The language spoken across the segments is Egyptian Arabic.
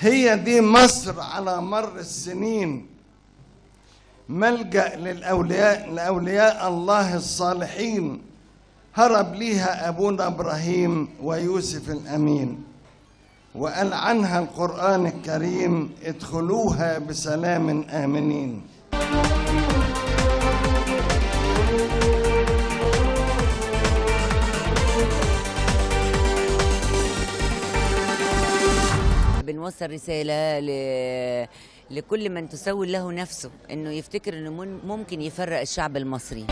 هي دي مصر على مر السنين ملجأ للأولياء لأولياء الله الصالحين هرب ليها أبونا إبراهيم ويوسف الأمين وقال عنها القرآن الكريم ادخلوها بسلام آمنين بنوصل رسالة ل... لكل من تسول له نفسه انه يفتكر انه من- ممكن يفرق الشعب المصري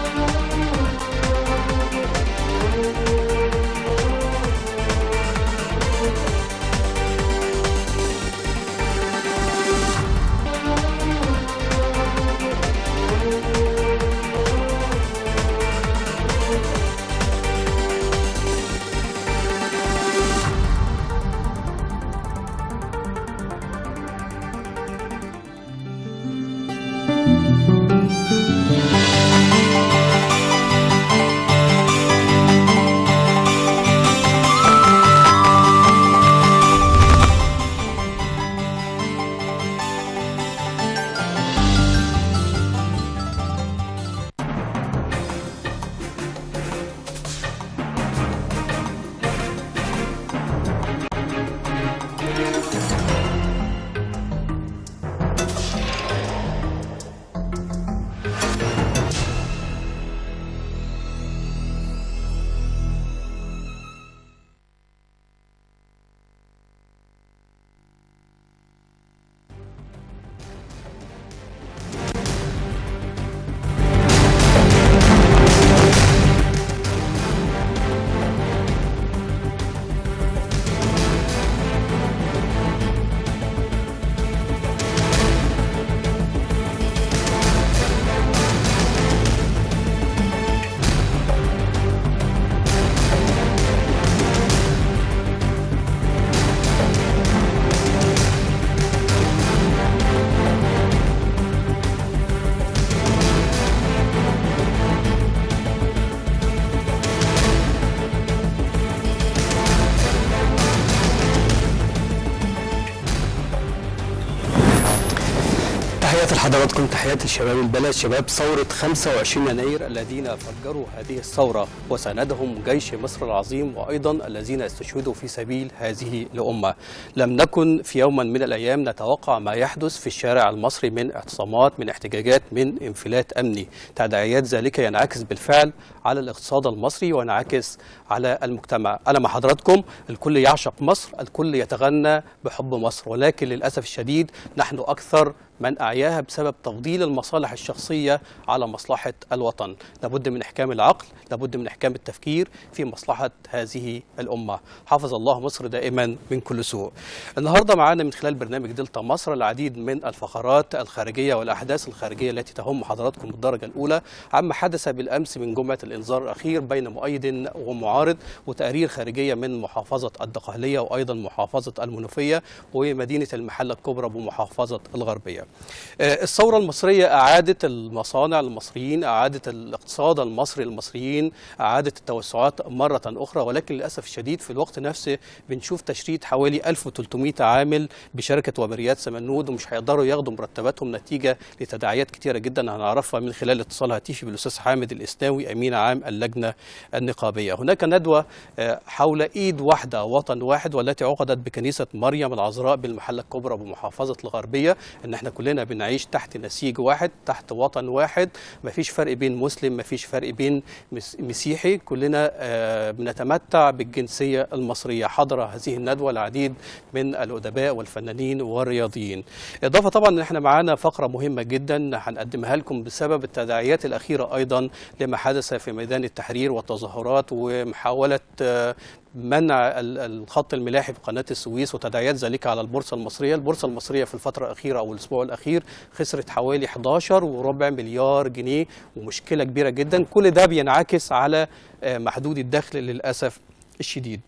تحياتي لحضراتكم تحياتي لشباب البلد شباب ثورة 25 يناير الذين فجروا هذه الثورة وساندهم جيش مصر العظيم وأيضا الذين استشهدوا في سبيل هذه الأمة لم نكن في يوم من الأيام نتوقع ما يحدث في الشارع المصري من اعتصامات من احتجاجات من انفلات أمني تداعيات ذلك ينعكس بالفعل على الاقتصاد المصري وينعكس على المجتمع أنا مع حضراتكم الكل يعشق مصر الكل يتغنى بحب مصر ولكن للأسف الشديد نحن أكثر من أعياها بسبب تفضيل المصالح الشخصية على مصلحة الوطن لابد من إحكام العقل لابد من إحكام التفكير في مصلحة هذه الأمة حافظ الله مصر دائما من كل سوء النهاردة معانا من خلال برنامج دلتا مصر العديد من الفقرات الخارجية والأحداث الخارجية التي تهم حضراتكم بالدرجة الأولى عما حدث بالأمس من جمعة الإنذار الأخير بين مؤيد ومعارض وتقارير خارجية من محافظة الدقهلية وأيضا محافظة المنوفية ومدينة المحلة الكبرى بمحافظة الغربية آه، الثورة المصرية أعادت المصانع المصريين أعادت الاقتصاد المصري المصريين أعادت التوسعات مرة أخرى ولكن للأسف الشديد في الوقت نفسه بنشوف تشريد حوالي 1300 عامل بشركة وبريات سمنود ومش هيقدروا ياخدوا مرتباتهم نتيجة لتداعيات كتيرة جدا هنعرفها من خلال اتصال هاتفي بالأستاذ حامد الإسناوي أمين عام اللجنة النقابية هناك ندوة آه، حول إيد واحدة وطن واحد والتي عقدت بكنيسة مريم العذراء بالمحلة الكبرى بمحافظة الغربية إن احنا كلنا بنعيش تحت نسيج واحد تحت وطن واحد مفيش فرق بين مسلم مفيش فرق بين مس- مسيحي كلنا آه، بنتمتع بالجنسية المصرية حضر هذه الندوة العديد من الأدباء والفنانين والرياضيين إضافة طبعا إن احنا معانا فقرة مهمة جدا هنقدمها لكم بسبب التداعيات الأخيرة أيضا لما حدث في ميدان التحرير والتظاهرات ومحاولة آه، منع ال- الخط الملاحي بقناة السويس وتداعيات ذلك على البورصة المصرية البورصة المصرية في الفترة الأخيرة أو الأسبوع الأخير خسرت حوالي 11 وربع مليار جنيه ومشكلة كبيرة جدا كل ده بينعكس على آه، محدود الدخل للأسف الشديد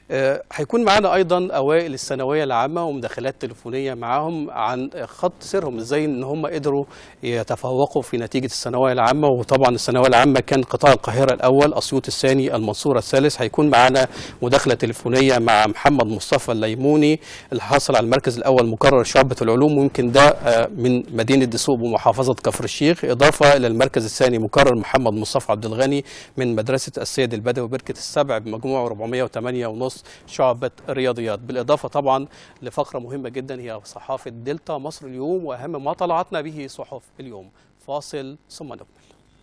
آه، هيكون معانا ايضا اوائل الثانويه العامه ومداخلات تليفونيه معاهم عن خط سيرهم ازاي ان هم قدروا يتفوقوا في نتيجه الثانويه العامه وطبعا الثانويه العامه كان قطاع القاهره الاول اسيوط الثاني المنصوره الثالث هيكون معانا مداخله تليفونيه مع محمد مصطفى الليموني اللي حصل على المركز الاول مكرر شعبه العلوم ويمكن ده آه، من مدينه دسوق بمحافظه كفر الشيخ اضافه الى المركز الثاني مكرر محمد مصطفى عبد الغني من مدرسه السيد البدوي بركه السبع بمجموع 408 ونص شعبه الرياضيات بالاضافه طبعا لفقره مهمه جدا هي صحافه دلتا مصر اليوم واهم ما طلعتنا به صحف اليوم فاصل ثم نكمل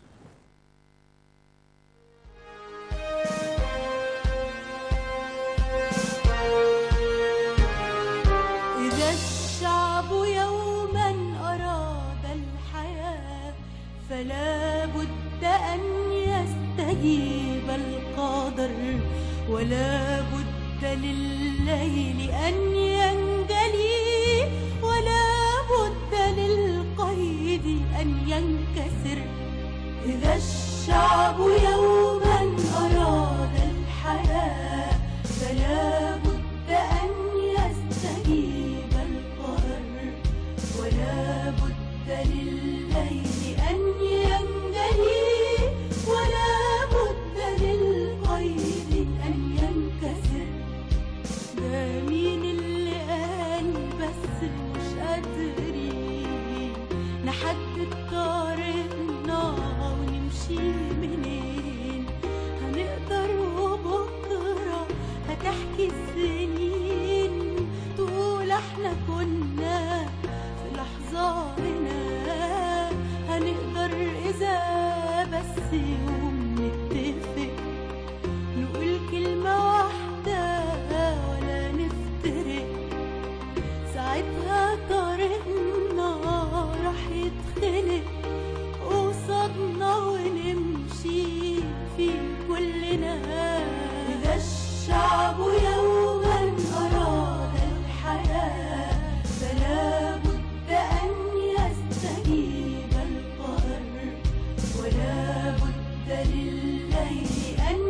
إذا الشعب يوما أراد الحياة فلا بد أن يستجيب القدر ولا بد لليل أن ينجلي ولا بد للقيد أن ينكسر إذا الشعب يوما أراد الحياة فلا بد أن يستجيب القهر ولا بد لليل أن ينجلي ولا بد للقيد أن ينكسر ده مين اللي قال بس مش قادرين نحدد طريقنا ونمشي منين هنقدر وبكرة هتحكي السنين تقول احنا كنا في لحظة هنا هنقدر إذا بس يوم نتفق نقول كلمة واحدة ولا نفترق ساعتها طريقنا راح يتخلق قصادنا ونمشي فيه كلنا إذا الشعب يوما أراد الحياة فلا بد أن يستجيب القهر ولا بد لليل أن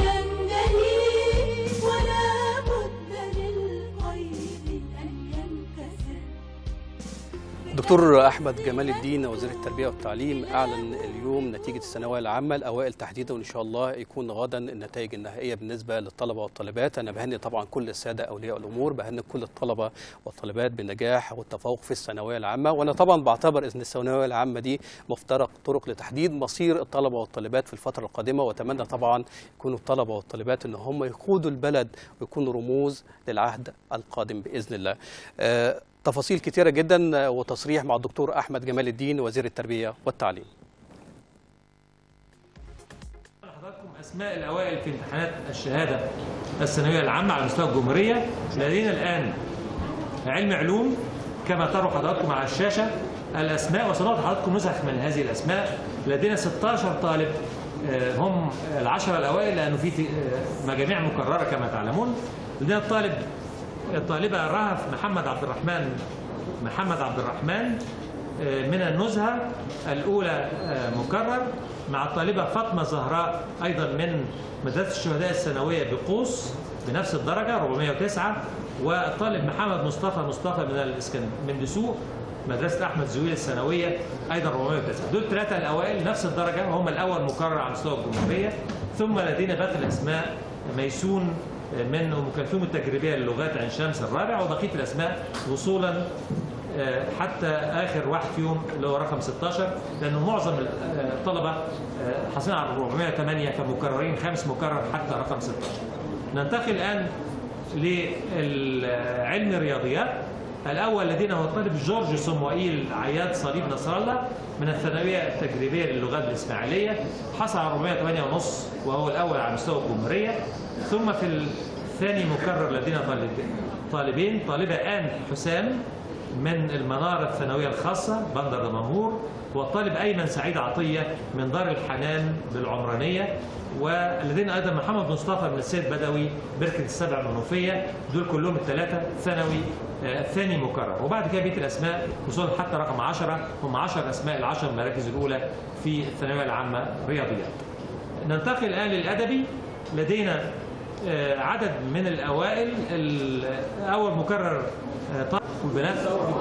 ينجلي ولا بد للقيد أن ينكسر دكتور احمد جمال الدين وزير التربيه والتعليم اعلن اليوم نتيجه الثانويه العامه الاوائل تحديدا وان شاء الله يكون غدا النتائج النهائيه بالنسبه للطلبه والطالبات انا بهني طبعا كل الساده اولياء الامور بهني كل الطلبه والطالبات بالنجاح والتفوق في الثانويه العامه وانا طبعا بعتبر ان الثانويه العامه دي مفترق طرق لتحديد مصير الطلبه والطالبات في الفتره القادمه واتمنى طبعا يكونوا الطلبه والطالبات ان هم يقودوا البلد ويكونوا رموز للعهد القادم باذن الله آه، تفاصيل كتيرة جدا وتصريح مع الدكتور أحمد جمال الدين وزير التربية والتعليم حضراتكم اسماء الاوائل في امتحانات الشهاده الثانويه العامه على مستوى الجمهوريه لدينا الان علم علوم كما تروا حضراتكم على الشاشه الاسماء وسنعطي حضراتكم نسخ من هذه الاسماء لدينا 16 طالب آه، هم العشره الاوائل لانه في آه، مجاميع مكرره كما تعلمون لدينا الطالب الطالبه رهف محمد عبد الرحمن محمد عبد الرحمن آه، من النزهه الاولى آه، مكرر مع الطالبه فاطمه زهراء ايضا من مدرسه الشهداء الثانويه بقوس بنفس الدرجه 409 والطالب محمد مصطفى مصطفى من الاسكن من دسوق مدرسه احمد زويل الثانويه ايضا 409 دول ثلاثه الاوائل نفس الدرجه هم الاول مكرر على مستوى الجمهوريه ثم لدينا باقي الاسماء ميسون من ام كلثوم التجريبيه للغات عين شمس الرابع وبقيه الاسماء وصولا آه، حتى اخر واحد فيهم اللي هو رقم 16 لانه معظم الطلبه آه، حاصلين على 408 فمكررين خامس مكرر حتى رقم 16 ننتقل الان لعلم الرياضيات الاول لدينا هو الطالب جورج صموئيل عياد صليب نصر الله من الثانويه التجريبيه للغات الاسماعيليه حصل على 408 ونص وهو الاول على مستوى الجمهوريه ثم في الثاني مكرر لدينا طالبين طالبين طالبه ان حسام من المنارة الثانوية الخاصة بندر دمنهور والطالب أيمن سعيد عطية من دار الحنان بالعمرانية ولدينا أيضا محمد مصطفى من السيد بدوي بركة السبع المنوفية دول كلهم الثلاثة ثانوي آه، الثاني مكرر وبعد كده بقية الأسماء وصول حتى رقم 10 هم 10 أسماء العشر المراكز الأولى في الثانوية العامة رياضيات ننتقل الآن للأدبي لدينا آه، عدد من الأوائل ال- أول مكرر آه، طالب والبنات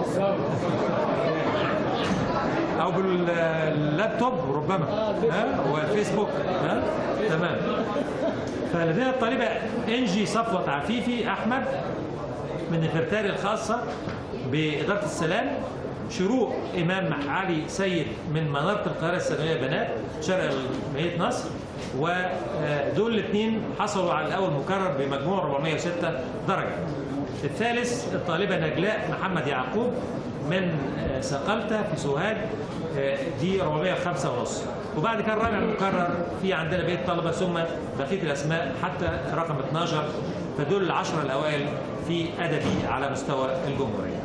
أو باللابتوب ربما ها والفيسبوك ها تمام فلدينا الطالبة إنجي صفوت عفيفي أحمد من نفرتاري الخاصة بإدارة السلام شروق إمام علي سيد من منارة القاهرة الثانوية بنات شرق مدينة نصر ودول الاثنين حصلوا على الأول مكرر بمجموع 406 درجة الثالث الطالبة نجلاء محمد يعقوب من آه، سقلتة في سوهاج آه، دي 405 ونص وبعد كده الرابع مكرر في عندنا بقيه طلبه ثم بقيه الاسماء حتى رقم 12 فدول العشره الاوائل في ادبي على مستوى الجمهوريه.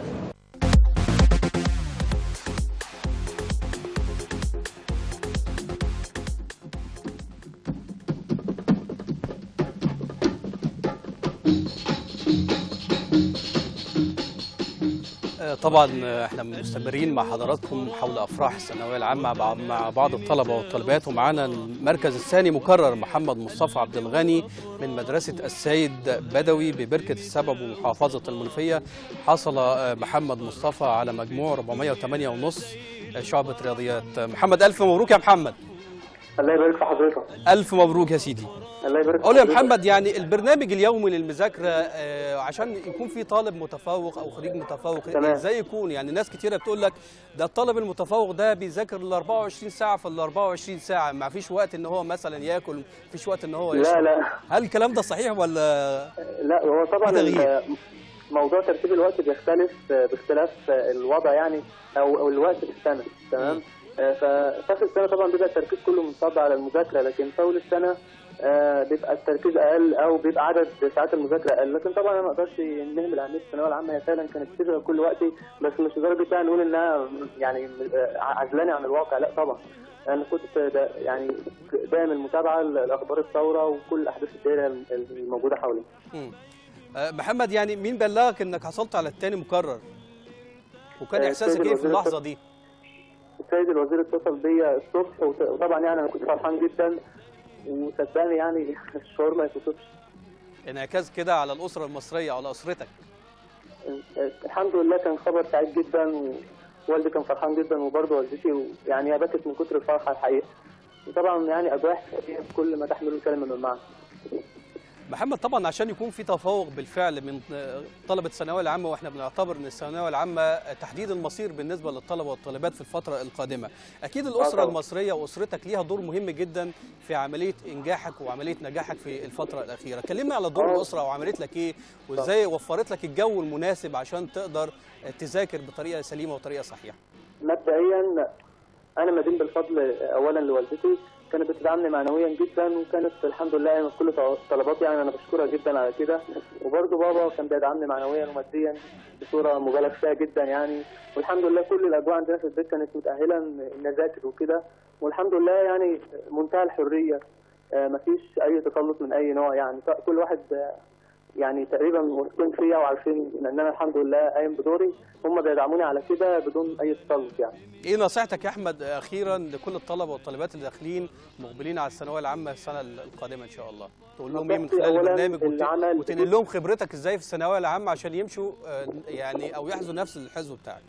آه، طبعا آه، احنا مستمرين مع حضراتكم حول افراح الثانويه العامه مع- مع بعض الطلبه والطالبات ومعانا المركز الثاني مكرر محمد مصطفى عبد الغني من مدرسه السيد بدوي ببركه السبب ومحافظه المنوفيه حصل آه، محمد مصطفى على مجموع 408 ونص شعبة رياضيات محمد ألف مبروك يا محمد الله يبارك في حضرتك ألف مبروك يا سيدي الله يبارك في قول يا حضرتك. محمد يعني البرنامج اليومي للمذاكرة آه، عشان يكون في طالب متفوق أو خريج متفوق تمام. ازاي يكون يعني ناس كتيرة بتقول لك ده الطالب المتفوق ده بيذاكر ال 24 ساعة في ال 24 ساعة ما فيش وقت ان هو مثلا ياكل ما فيش وقت ان هو لا يشرب لا هل الكلام ده صحيح ولا لا هو طبعا في تغيير. ال- موضوع ترتيب الوقت بيختلف باختلاف الوضع يعني او أو الوقت في السنه تمام آه، ففي اخر السنه طبعا بيبقى التركيز كله منصب على المذاكره لكن في اول السنه آه، بيبقى التركيز اقل او بيبقى عدد ساعات المذاكره اقل لكن طبعا انا ما اقدرش نهمل اهميه الثانويه العامه هي فعلا كانت بتشغل كل وقتي بس مش لدرجه يعني نقول انها يعني آه، عزلاني عن الواقع لا طبعا انا كنت دا يعني دائما المتابعه لاخبار الثوره وكل الاحداث الدائره الموجوده حوالي مم. آه، محمد يعني مين بلغك انك حصلت على التاني مكرر وكان آه، احساسك السيد ايه في الوزير اللحظة دي السيد الوزير اتصل بيا الصبح وت- وطبعا يعني انا كنت فرحان جدا وصدقني يعني الشعور ما يتوصفش انعكاس كده على الأسرة المصرية على أسرتك الحمد لله كان خبر سعيد جدا ووالدي كان فرحان جدا وبرضه والدتي يعني هي بكت من كتر الفرحه الحقيقه وطبعا يعني اجواء احتفاليه بكل ما تحمل الكلمه من معنى محمد طبعا عشان يكون في تفوق بالفعل من طلبه الثانويه العامه واحنا بنعتبر ان الثانويه العامه تحديد المصير بالنسبه للطلبه والطالبات في الفتره القادمه اكيد الاسره طبعاً. المصريه واسرتك ليها دور مهم جدا في عمليه انجاحك وعمليه نجاحك في الفتره الاخيره كلمنا على دور آه. الاسره وعملت لك ايه وازاي وفرت لك الجو المناسب عشان تقدر تذاكر بطريقه سليمه وطريقه صحيحه مبدئيا انا مدين بالفضل اولا لوالدتي كانت بتدعمني معنويا جدا وكانت الحمد لله يعني كل طلباتي يعني انا بشكرها جدا على كده وبرضه بابا كان بيدعمني معنويا وماديا بصوره مبالغ فيها جدا يعني والحمد لله كل الاجواء عندنا في البيت كانت متاهله ان إن اذاكر وكده والحمد لله يعني منتهى الحريه آه، مفيش اي تسلط من اي نوع يعني كل واحد آه، يعني تقريبا واثقين فيا وعارفين ان انا الحمد لله قايم بدوري هم بيدعموني على كده بدون اي تسلط يعني ايه نصيحتك يا احمد اخيرا لكل الطلبه والطالبات اللي داخلين مقبلين على الثانويه العامه السنه القادمه ان شاء الله تقول لهم ايه من نصيحتي خلال أولاً البرنامج وت- العمل وتنقل لهم خبرتك ازاي في الثانويه العامه عشان يمشوا آه، يعني او يحذوا نفس الحزب بتاعك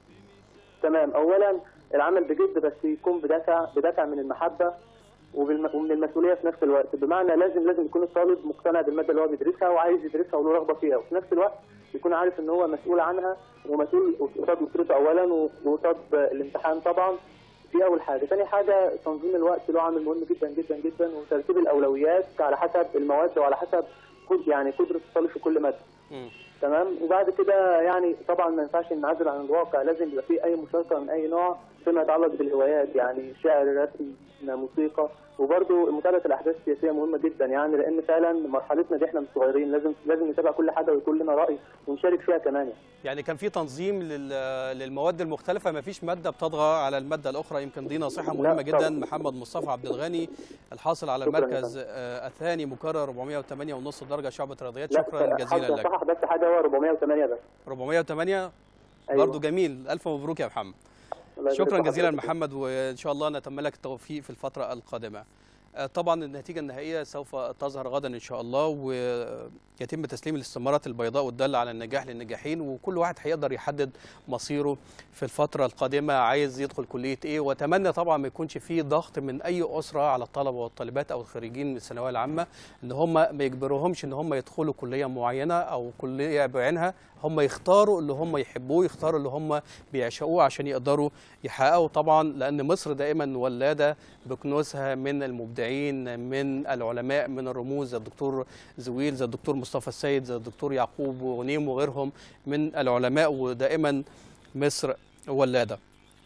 تمام اولا العمل بجد بس يكون بدافع بدافع من المحبه وبالم- ومن المسؤوليه في نفس الوقت بمعنى لازم لازم يكون الطالب مقتنع بالماده اللي هو بيدرسها وعايز يدرسها وله رغبه فيها وفي نفس الوقت يكون عارف ان هو مسؤول عنها ومسؤول قصاد اسرته اولا وقصاد الامتحان طبعا دي اول حاجه، ثاني حاجه تنظيم الوقت له عامل مهم جدا جدا جدا وترتيب الاولويات على حسب المواد وعلى حسب قد- يعني قدره الطالب في كل ماده. مم. تمام وبعد كده يعني طبعا ما ينفعش ننعزل عن الواقع لازم يبقى فيه اي مشاركه من اي نوع فيما يتعلق بالهوايات يعني شعر رسم موسيقى وبرضه متابعه الاحداث السياسيه مهمه جدا يعني لان فعلا مرحلتنا دي احنا مش صغيرين لازم لازم نتابع كل حاجه ويكون لنا راي ونشارك فيها كمان يعني. يعني كان في تنظيم لل- للمواد المختلفه ما فيش ماده بتطغى على الماده الاخرى يمكن دي نصيحه لا مهمه جدا طبعاً. محمد مصطفى عبد الغني الحاصل على شكراً يا المركز آه، الثاني مكرر 408 ونص درجه شعبة رياضيات لا شكرا جزيلا حاجة لك صح بس حاجه هو 408 بس 408 أيوة. برضه جميل الف مبروك يا محمد الله يبارك شكرا في جزيلا حضرتك. محمد وان شاء الله نتمنى لك التوفيق في الفتره القادمه آه، طبعا النتيجة النهائية سوف تظهر غدا إن شاء الله ويتم تسليم الاستمارات البيضاء والدالة على النجاح للناجحين وكل واحد هيقدر يحدد مصيره في الفترة القادمة عايز يدخل كلية إيه وأتمنى طبعا ما يكونش فيه ضغط من أي أسرة على الطلبة والطالبات أو الخريجين من الثانوية العامة إن هم ما يجبروهمش إن هم يدخلوا كلية معينة أو كلية بعينها هم يختاروا اللي هم يحبوه يختاروا اللي هم بيعشقوه عشان يقدروا يحققوا طبعا لأن مصر دائما ولادة بكنوزها من المبدعين من العلماء من الرموز زي الدكتور زويل زي الدكتور مصطفى السيد زي الدكتور يعقوب وغنيم وغيرهم من العلماء ودائما مصر ولادة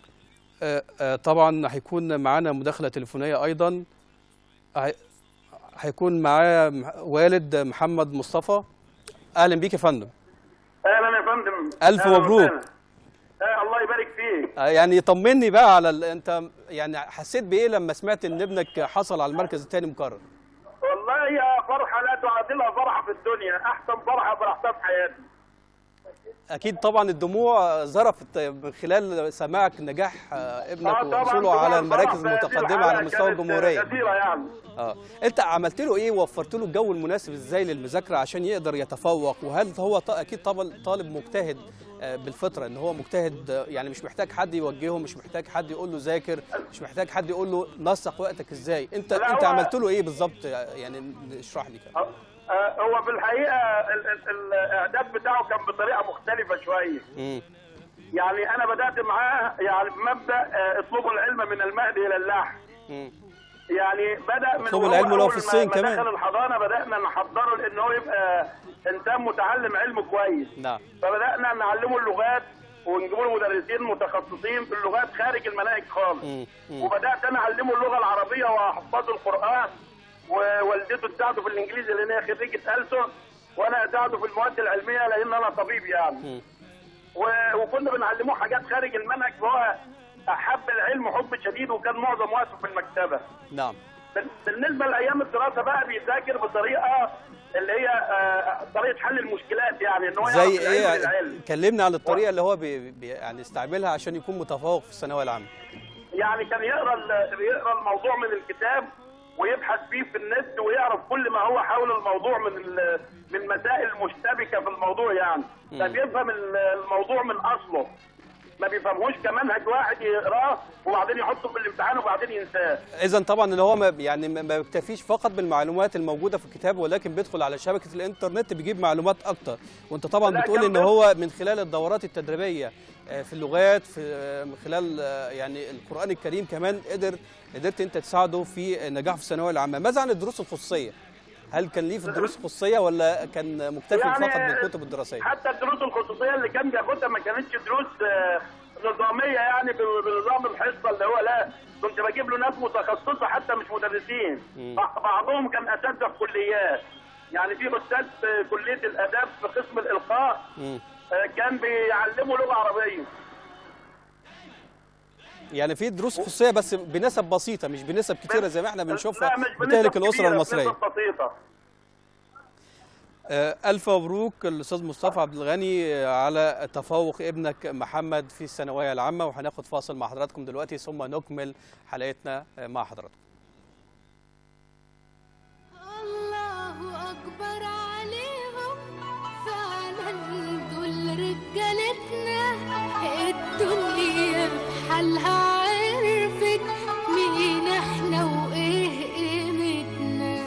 آه، آه، طبعا هيكون معانا مداخلة تليفونية أيضا هي- هيكون معايا مح- والد محمد مصطفى أهلا بيك يا فندم اهلا يا فندم ألف أهلاً مبروك. وسهلاً. آه الله يبارك فيك آه، يعني طمني بقى على ال... انت يعني حسيت بايه لما سمعت ان ابنك حصل على المركز الثاني مكرر والله هي فرحه لا تعادلها فرحه في الدنيا احسن فرحه فرحتها في حياتي اكيد طبعا الدموع ظرفت من خلال سماعك نجاح آه، ابنك آه، طبعاً ووصوله طبعاً على فرح المراكز في هذه المتقدمه الحالة على مستوى كانت الجمهوريه كثيره يعني اه انت عملت له ايه وفرت له الجو المناسب ازاي للمذاكره عشان يقدر يتفوق وهل هو ط- اكيد طبعا طالب مجتهد آه، بالفطره ان هو مجتهد آه، يعني مش محتاج حد يوجهه مش محتاج حد يقول له ذاكر مش محتاج حد يقول له نسق وقتك ازاي انت لا، انت هو- عملت له ايه بالظبط يعني اشرح لي كده آه، آه، هو في الحقيقه ال- ال- الاعداد بتاعه كان بطريقه مختلفه شويه مم. يعني انا بدات معاه يعني بمبدا آه، اطلبوا العلم من المهد الى اللحم مم. يعني بدا من اطلبوا وهو العلم ولو أول في ما- الصين ما كمان. دخل الحضانه بدانا نحضره لان هو يبقى انسان متعلم علم كويس نعم فبدانا نعلمه اللغات ونجيب له مدرسين متخصصين في اللغات خارج المناهج خالص مم. مم. وبدات انا اعلمه اللغه العربيه واحفظه القران ووالدته تساعده في الانجليزي لان هي خريجه ألسن وانا اساعده في المواد العلميه لان انا طبيب يعني مم. و- وكنا بنعلمه حاجات خارج المنهج فهو احب العلم حب شديد وكان معظم وقته في المكتبه نعم بال- بالنسبه لايام الدراسه بقى بيذاكر بطريقه اللي هي آه، طريقه حل المشكلات يعني ان هو زي يعرف العلم ايه للعلم كلمنا عن الطريقه اللي هو بي بي يعني استعملها عشان يكون متفوق في الثانويه العامه يعني كان يقرا ال- يقرا الموضوع من الكتاب ويبحث فيه في النت ويعرف كل ما هو حول الموضوع من ال- من مسائل مشتبكه في الموضوع يعني فبيفهم ال- الموضوع من اصله ما بيفهموش كمنهج واحد يقراه وبعدين يحطه في الامتحان وبعدين ينساه اذا طبعا اللي هو ما يعني ما ما بيكتفيش فقط بالمعلومات الموجوده في الكتاب ولكن بيدخل على شبكه الانترنت بيجيب معلومات اكتر وانت طبعا لا، بتقول كان ان بيدخل- هو من خلال الدورات التدريبيه آه، في اللغات في آه، من خلال آه، يعني القران الكريم كمان قدر قدرت انت تساعده في نجاحه في الثانويه العامه ماذا عن الدروس الخصوصيه هل كان ليه في الدروس الخصوصيه ولا كان مكتفي فقط بالكتب الدراسيه حتى الدروس الخصوصيه اللي كان بياخدها ما كانتش دروس آه، نظاميه يعني ب- بنظام الحصه اللي هو لا كنت بجيب له ناس متخصصه حتى مش مدرسين بع- بعضهم كان اساتذه في كليات يعني في استاذ في كليه الاداب في قسم الالقاء مم. آه، كان بيعلمه لغه عربيه يعني في دروس خصوصيه بس بنسب بسيطه مش بنسب كتيره زي ما احنا بنشوفها لا، مش بنسب بتهلك الاسره كبيرة، المصريه بنسب بسيطه آه، ألف مبروك الأستاذ مصطفى عبد الغني آه، على تفوق ابنك محمد في الثانوية العامة وهناخد فاصل مع حضراتكم دلوقتي ثم نكمل حلقتنا آه، مع حضراتكم الله أكبر عليهم فعلا دول رجالتنا الدنيا بحالها عرفت مين احنا وايه قيمتنا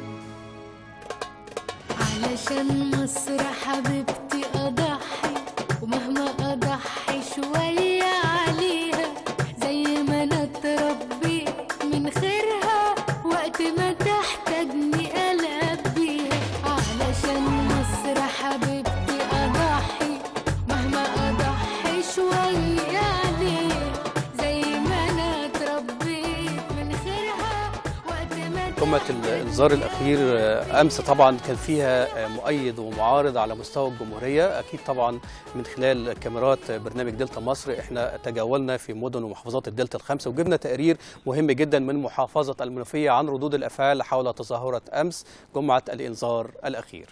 علشان مصر حبيبتي أضحي ومهما أضحي شوية عليها زي ما أنا اتربيت من خيرها وقت ما تحتاجني ألبيها علشان مصر حبيبتي أضحي مهما أضحي شوية عليها زي ما أنا اتربيت من خيرها وقت ما قمة الإنذار الأخير آه، أمس طبعا كان فيها آه، مؤيد ومعارض على مستوى الجمهورية أكيد طبعا من خلال كاميرات برنامج دلتا مصر احنا تجولنا في مدن ومحافظات الدلتا الخمسة وجبنا تقرير مهم جدا من محافظة المنوفية عن ردود الأفعال حول تظاهرة أمس جمعة الإنذار الأخير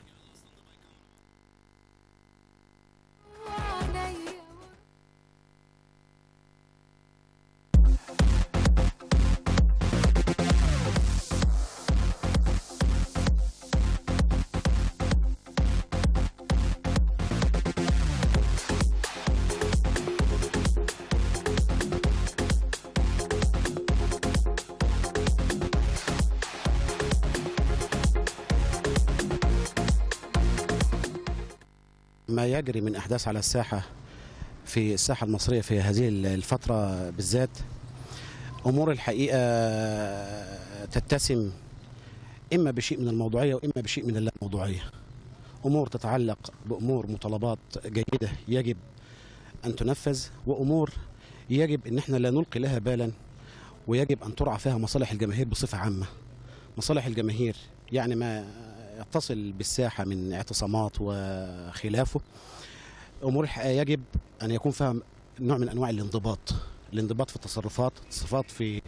عليا ما يجري من احداث على الساحه في الساحه المصريه في هذه الفتره بالذات امور الحقيقه تتسم اما بشيء من الموضوعيه واما بشيء من اللاموضوعيه امور تتعلق بامور مطالبات جيده يجب ان تنفذ وامور يجب ان احنا لا نلقي لها بالا ويجب ان ترعى فيها مصالح الجماهير بصفه عامه مصالح الجماهير يعني ما يتصل بالساحه من اعتصامات وخلافه امور الحقيقه يجب ان يكون فيها نوع من انواع الانضباط الانضباط في التصرفات التصرفات في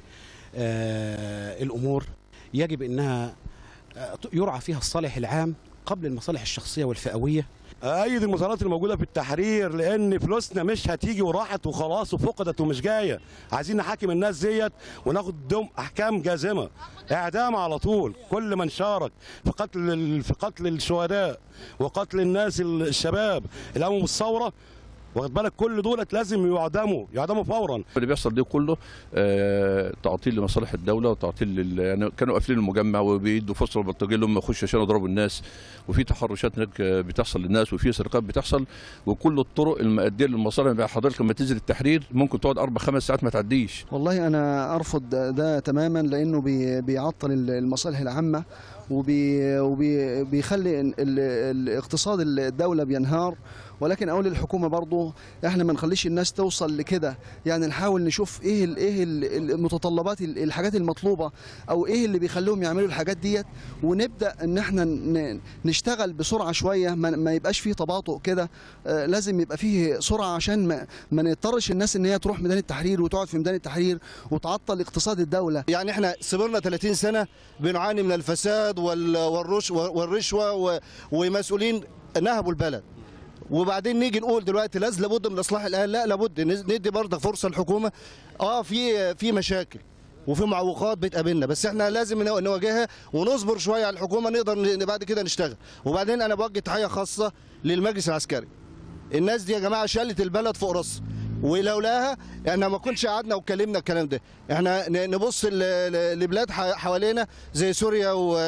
آه الامور يجب انها آه، يرعى فيها الصالح العام قبل المصالح الشخصيه والفئويه ايد المظاهرات الموجوده في التحرير لان فلوسنا مش هتيجي وراحت وخلاص وفقدت ومش جايه عايزين نحاكم الناس ديت وناخد دوم احكام جازمه اعدام على طول كل من شارك في قتل ال- في قتل الشهداء وقتل الناس ال- الشباب اللي قاموا بالثوره واخد بالك كل دولت لازم يعدموا يعدموا فورا اللي بيحصل ده كله آه، تعطيل لمصالح الدوله وتعطيل لل... يعني كانوا قافلين المجمع وبيدوا فرصه للبلطجيه اللي هم يخشوا عشان يضربوا الناس وفي تحرشات هناك آه، بتحصل للناس وفي سرقات بتحصل وكل الطرق المؤديه للمصالح بقى حضرتك لما تنزل التحرير ممكن تقعد اربع خمس ساعات ما تعديش والله انا ارفض ده- ده تماما لانه بي- بيعطل ال- المصالح العامه وبي- وبي- بيخلي ال- ال- الاقتصاد الدوله بينهار ولكن اقول للحكومه برضو احنا ما نخليش الناس توصل لكده يعني نحاول نشوف ايه ال- ايه ال- المتطلبات ال- الحاجات المطلوبه او ايه اللي بيخليهم يعملوا الحاجات ديت ونبدا ان احنا ن- نشتغل بسرعه شويه ما, ما يبقاش فيه تباطؤ كده آه، لازم يبقى فيه سرعه عشان ما, ما نضطرش الناس ان هي تروح ميدان التحرير وتقعد في ميدان التحرير وتعطل اقتصاد الدوله يعني احنا صبرنا 30 سنه بنعاني من الفساد وال- والرش والرشوه و- ومسؤولين نهبوا البلد وبعدين نيجي نقول دلوقتي لازم لابد من اصلاح الان لا لابد نز- ندي برضه فرصه للحكومه اه في في مشاكل وفي معوقات بتقابلنا بس احنا لازم نو- نواجهها ونصبر شويه على الحكومه نقدر ن- بعد كده نشتغل وبعدين انا بوجه تحيه خاصه للمجلس العسكري الناس دي يا جماعه شالت البلد فوق راسها ولولاها احنا ما كناش قعدنا واتكلمنا الكلام ده احنا ن- نبص ل- ل- لبلاد ح- حوالينا زي سوريا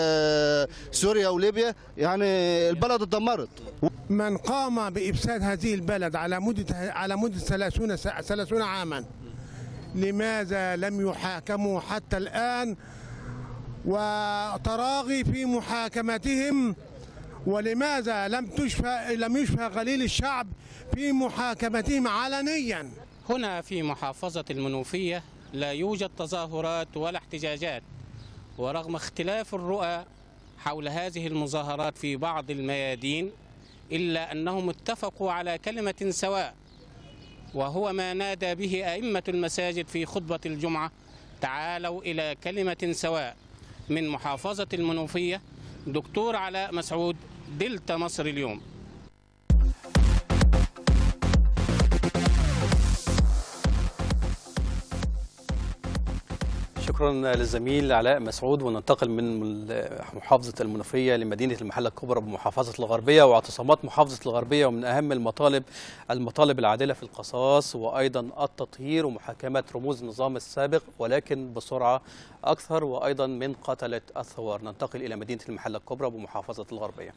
وسوريا وليبيا يعني البلد اتدمرت من قام بإفساد هذه البلد على مدة على مدة 30 سا- 30 عاما لماذا لم يحاكموا حتى الآن وتراغي في محاكمتهم ولماذا لم تشفى لم يشفى غليل الشعب في محاكمتهم علنيا هنا في محافظة المنوفية لا يوجد تظاهرات ولا احتجاجات ورغم اختلاف الرؤى حول هذه المظاهرات في بعض الميادين إلا أنهم اتفقوا على كلمة سواء وهو ما نادى به أئمة المساجد في خطبة الجمعة تعالوا إلى كلمة سواء من محافظة المنوفية دكتور علاء مسعود دلتا مصر اليوم شكرا للزميل علاء مسعود وننتقل من محافظة المنوفية لمدينة المحلة الكبرى بمحافظة الغربية واعتصامات محافظة الغربية ومن أهم المطالب المطالب العادلة في القصاص وأيضا التطهير ومحاكمة رموز النظام السابق ولكن بسرعة أكثر وأيضا من قتلة الثوار ننتقل إلى مدينة المحلة الكبرى بمحافظة الغربية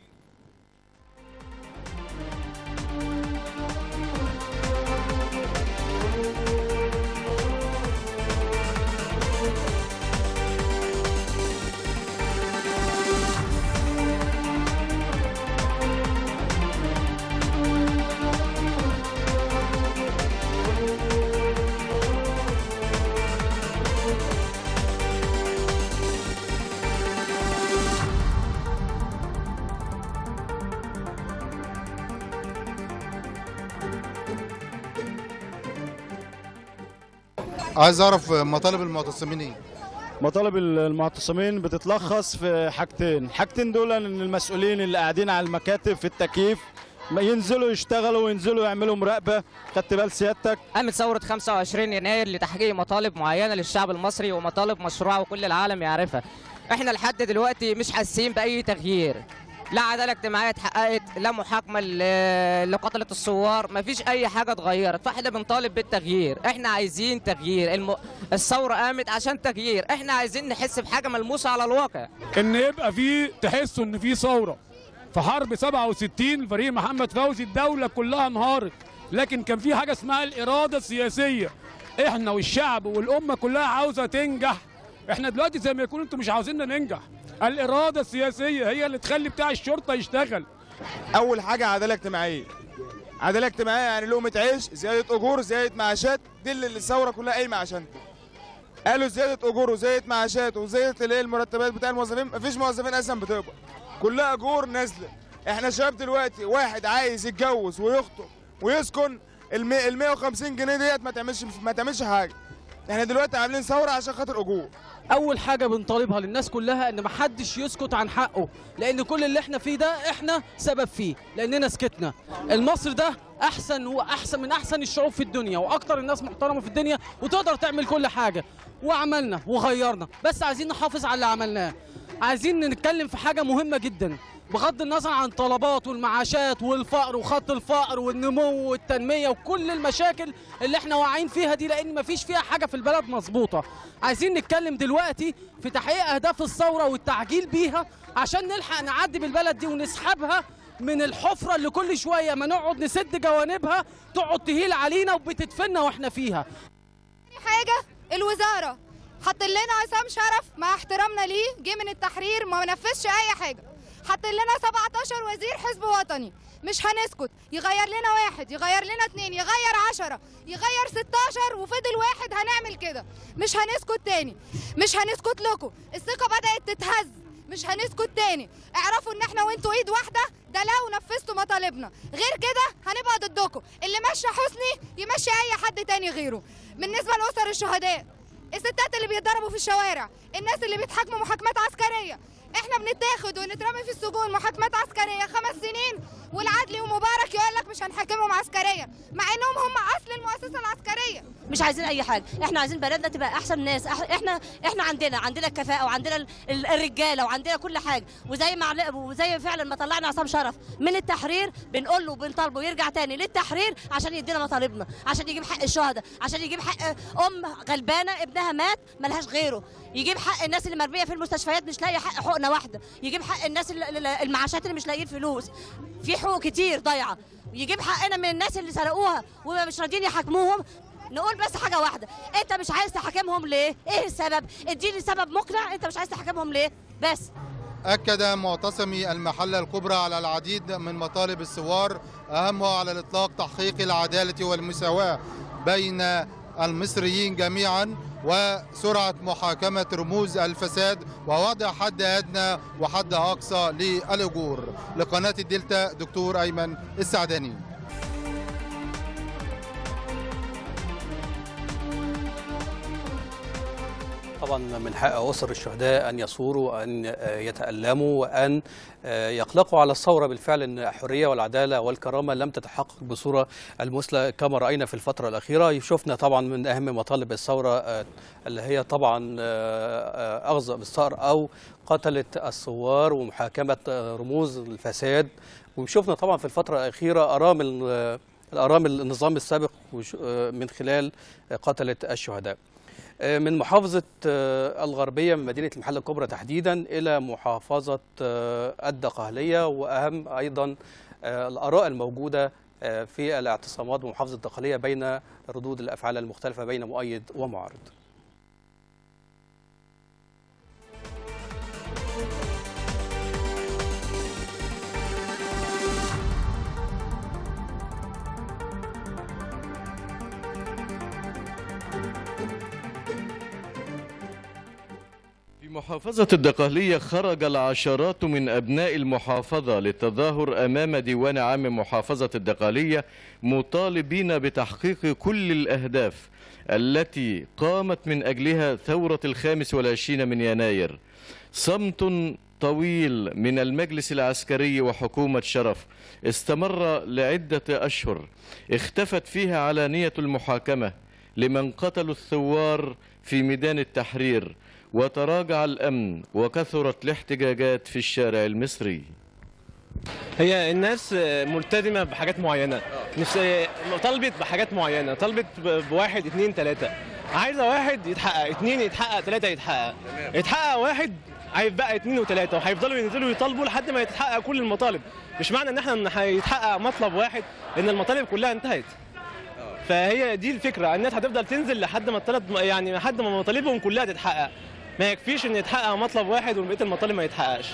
عايز اعرف مطالب المعتصمين ايه مطالب المعتصمين بتتلخص في حاجتين الحاجتين دول ان المسؤولين اللي قاعدين على المكاتب في التكييف ما ينزلوا يشتغلوا وينزلوا يعملوا مراقبه خدت بال سيادتك قامت ثورة 25 يناير لتحقيق مطالب معينة للشعب المصري ومطالب مشروعة وكل العالم يعرفها. احنا لحد دلوقتي مش حاسين بأي تغيير. لا عدالة اجتماعية اتحققت، لا محاكمة ل- لقتلة الثوار، مفيش أي حاجة اتغيرت، فاحنا بنطالب بالتغيير، احنا عايزين تغيير، الم... الثورة قامت عشان تغيير، احنا عايزين نحس بحاجة ملموسة على الواقع. ان يبقى في تحسوا ان في ثوره في حرب 67 فريق محمد فوزي الدولة كلها انهارت لكن كان في حاجة اسمها الإرادة السياسية احنا والشعب والأمة كلها عاوزة تنجح احنا دلوقتي زي ما يكون انتوا مش عاوزيننا ننجح الإرادة السياسية هي اللي تخلي بتاع الشرطة يشتغل اول حاجه عداله اجتماعيه عداله اجتماعيه يعني لقمه عيش زياده اجور زياده معاشات دي اللي الثوره كلها قايمه عشانها قالوا زياده اجور وزياده معاشات وزياده اللي هي المرتبات بتاع الموظفين مفيش موظفين اصلا بتقبض كلها اجور نازله احنا شباب دلوقتي واحد عايز يتجوز ويخطب ويسكن ال 150 جنيه ديت ما تعملش ما تعملش حاجه احنا دلوقتي عاملين ثوره عشان خاطر اجور اول حاجه بنطالبها للناس كلها ان محدش يسكت عن حقه لان كل اللي احنا فيه ده احنا سبب فيه لاننا سكتنا المصر ده احسن واحسن من احسن الشعوب في الدنيا واكتر الناس محترمه في الدنيا وتقدر تعمل كل حاجه وعملنا وغيرنا بس عايزين نحافظ على اللي عملناه عايزين نتكلم في حاجه مهمه جدا بغض النظر عن طلبات والمعاشات والفقر وخط الفقر والنمو والتنميه وكل المشاكل اللي احنا واعيين فيها دي لان مفيش فيها حاجه في البلد مظبوطه عايزين نتكلم دلوقتي في تحقيق اهداف الثوره والتعجيل بيها عشان نلحق نعدي بالبلد دي ونسحبها من الحفره اللي كل شويه ما نقعد نسد جوانبها تقعد تهيل علينا وبتدفننا واحنا فيها حاجه الوزاره حط لنا عصام شرف مع احترامنا ليه جه من التحرير ما نفذش اي حاجه حط لنا 17 وزير حزب وطني مش هنسكت يغير لنا واحد يغير لنا اتنين يغير عشرة يغير 16 وفضل واحد هنعمل كده مش هنسكت تاني مش هنسكت لكم الثقة بدأت تتهز مش هنسكت تاني اعرفوا ان احنا وانتوا ايد واحدة ده لو نفذتوا مطالبنا غير كده هنبقى ضدكم اللي مشى حسني يمشي اي حد تاني غيره بالنسبة لأسر الشهداء الستات اللي بيتضربوا في الشوارع الناس اللي بيتحاكموا محاكمات عسكرية احنا بنتاخد ونترمي في السجون محاكمات عسكريه خمس سنين والعدلي ومبارك يقول لك مش هنحاكمهم عسكريا مع انهم هم اصل المؤسسه العسكريه مش عايزين اي حاجه احنا عايزين بلدنا تبقى احسن ناس أح- احنا احنا عندنا عندنا الكفاءه وعندنا ال- ال- الرجاله وعندنا كل حاجه وزي ما عل- وزي فعلا ما طلعنا عصام شرف من التحرير بنقول له وبنطالبه يرجع تاني للتحرير عشان يدينا مطالبنا عشان يجيب حق الشهداء عشان يجيب حق ام غلبانه ابنها مات ملهاش غيره يجيب حق الناس اللي مرميه في المستشفيات مش لاقيه حق حقنه واحده يجيب حق الناس اللي- اللي- المعاشات اللي مش لاقيين فلوس في حقوق كتير ضايعه يجيب حقنا من الناس اللي سرقوها ومش راضيين يحاكموهم نقول بس حاجه واحده انت مش عايز تحاكمهم ليه ايه السبب اديني سبب مقنع انت مش عايز تحاكمهم ليه بس أكد معتصمي المحلة الكبرى على العديد من مطالب الثوار أهمها على الإطلاق تحقيق العدالة والمساواة بين المصريين جميعا وسرعة محاكمة رموز الفساد ووضع حد أدنى وحد أقصى للأجور لقناة الدلتا دكتور أيمن السعداني طبعا من حق أسر الشهداء أن يصوروا وأن يتألموا وأن يقلقوا على الثورة بالفعل أن الحرية والعدالة والكرامة لم تتحقق بصورة المثلى كما رأينا في الفترة الأخيرة شفنا طبعا من أهم مطالب الثورة اللي هي طبعا أغزى بالثأر أو قتلت الثوار ومحاكمة رموز الفساد وشفنا طبعا في الفترة الأخيرة أرامل الأرامل النظام السابق من خلال قتلة الشهداء من محافظة الغربية من مدينة المحلة الكبرى تحديدا إلى محافظة الدقهلية وأهم أيضا الآراء الموجودة في الاعتصامات بمحافظة الدقهلية بين ردود الأفعال المختلفة بين مؤيد ومعارض في محافظة الدقهلية خرج العشرات من أبناء المحافظة للتظاهر أمام ديوان عام محافظة الدقهلية مطالبين بتحقيق كل الأهداف التي قامت من أجلها ثورة الخامس والعشرين من يناير صمت طويل من المجلس العسكري وحكومة شرف استمر لعدة أشهر اختفت فيها علانية المحاكمة لمن قتلوا الثوار في ميدان التحرير وتراجع الأمن وكثرت الاحتجاجات في الشارع المصري هي الناس ملتزمه بحاجات معينه نفس طلبت بحاجات معينه طلبت بواحد اتنين تلاته عايزه واحد يتحقق اتنين يتحقق تلاته يتحقق يتحقق واحد هيبقى اثنين وثلاثه وهيفضلوا ينزلوا يطالبوا لحد ما يتحقق كل المطالب مش معنى ان احنا ان هيتحقق مطلب واحد ان المطالب كلها انتهت فهي دي الفكره الناس هتفضل تنزل لحد ما الطلب يعني لحد ما مطالبهم كلها تتحقق ما يكفيش ان يتحقق مطلب واحد وبقيه المطالب ما يتحققش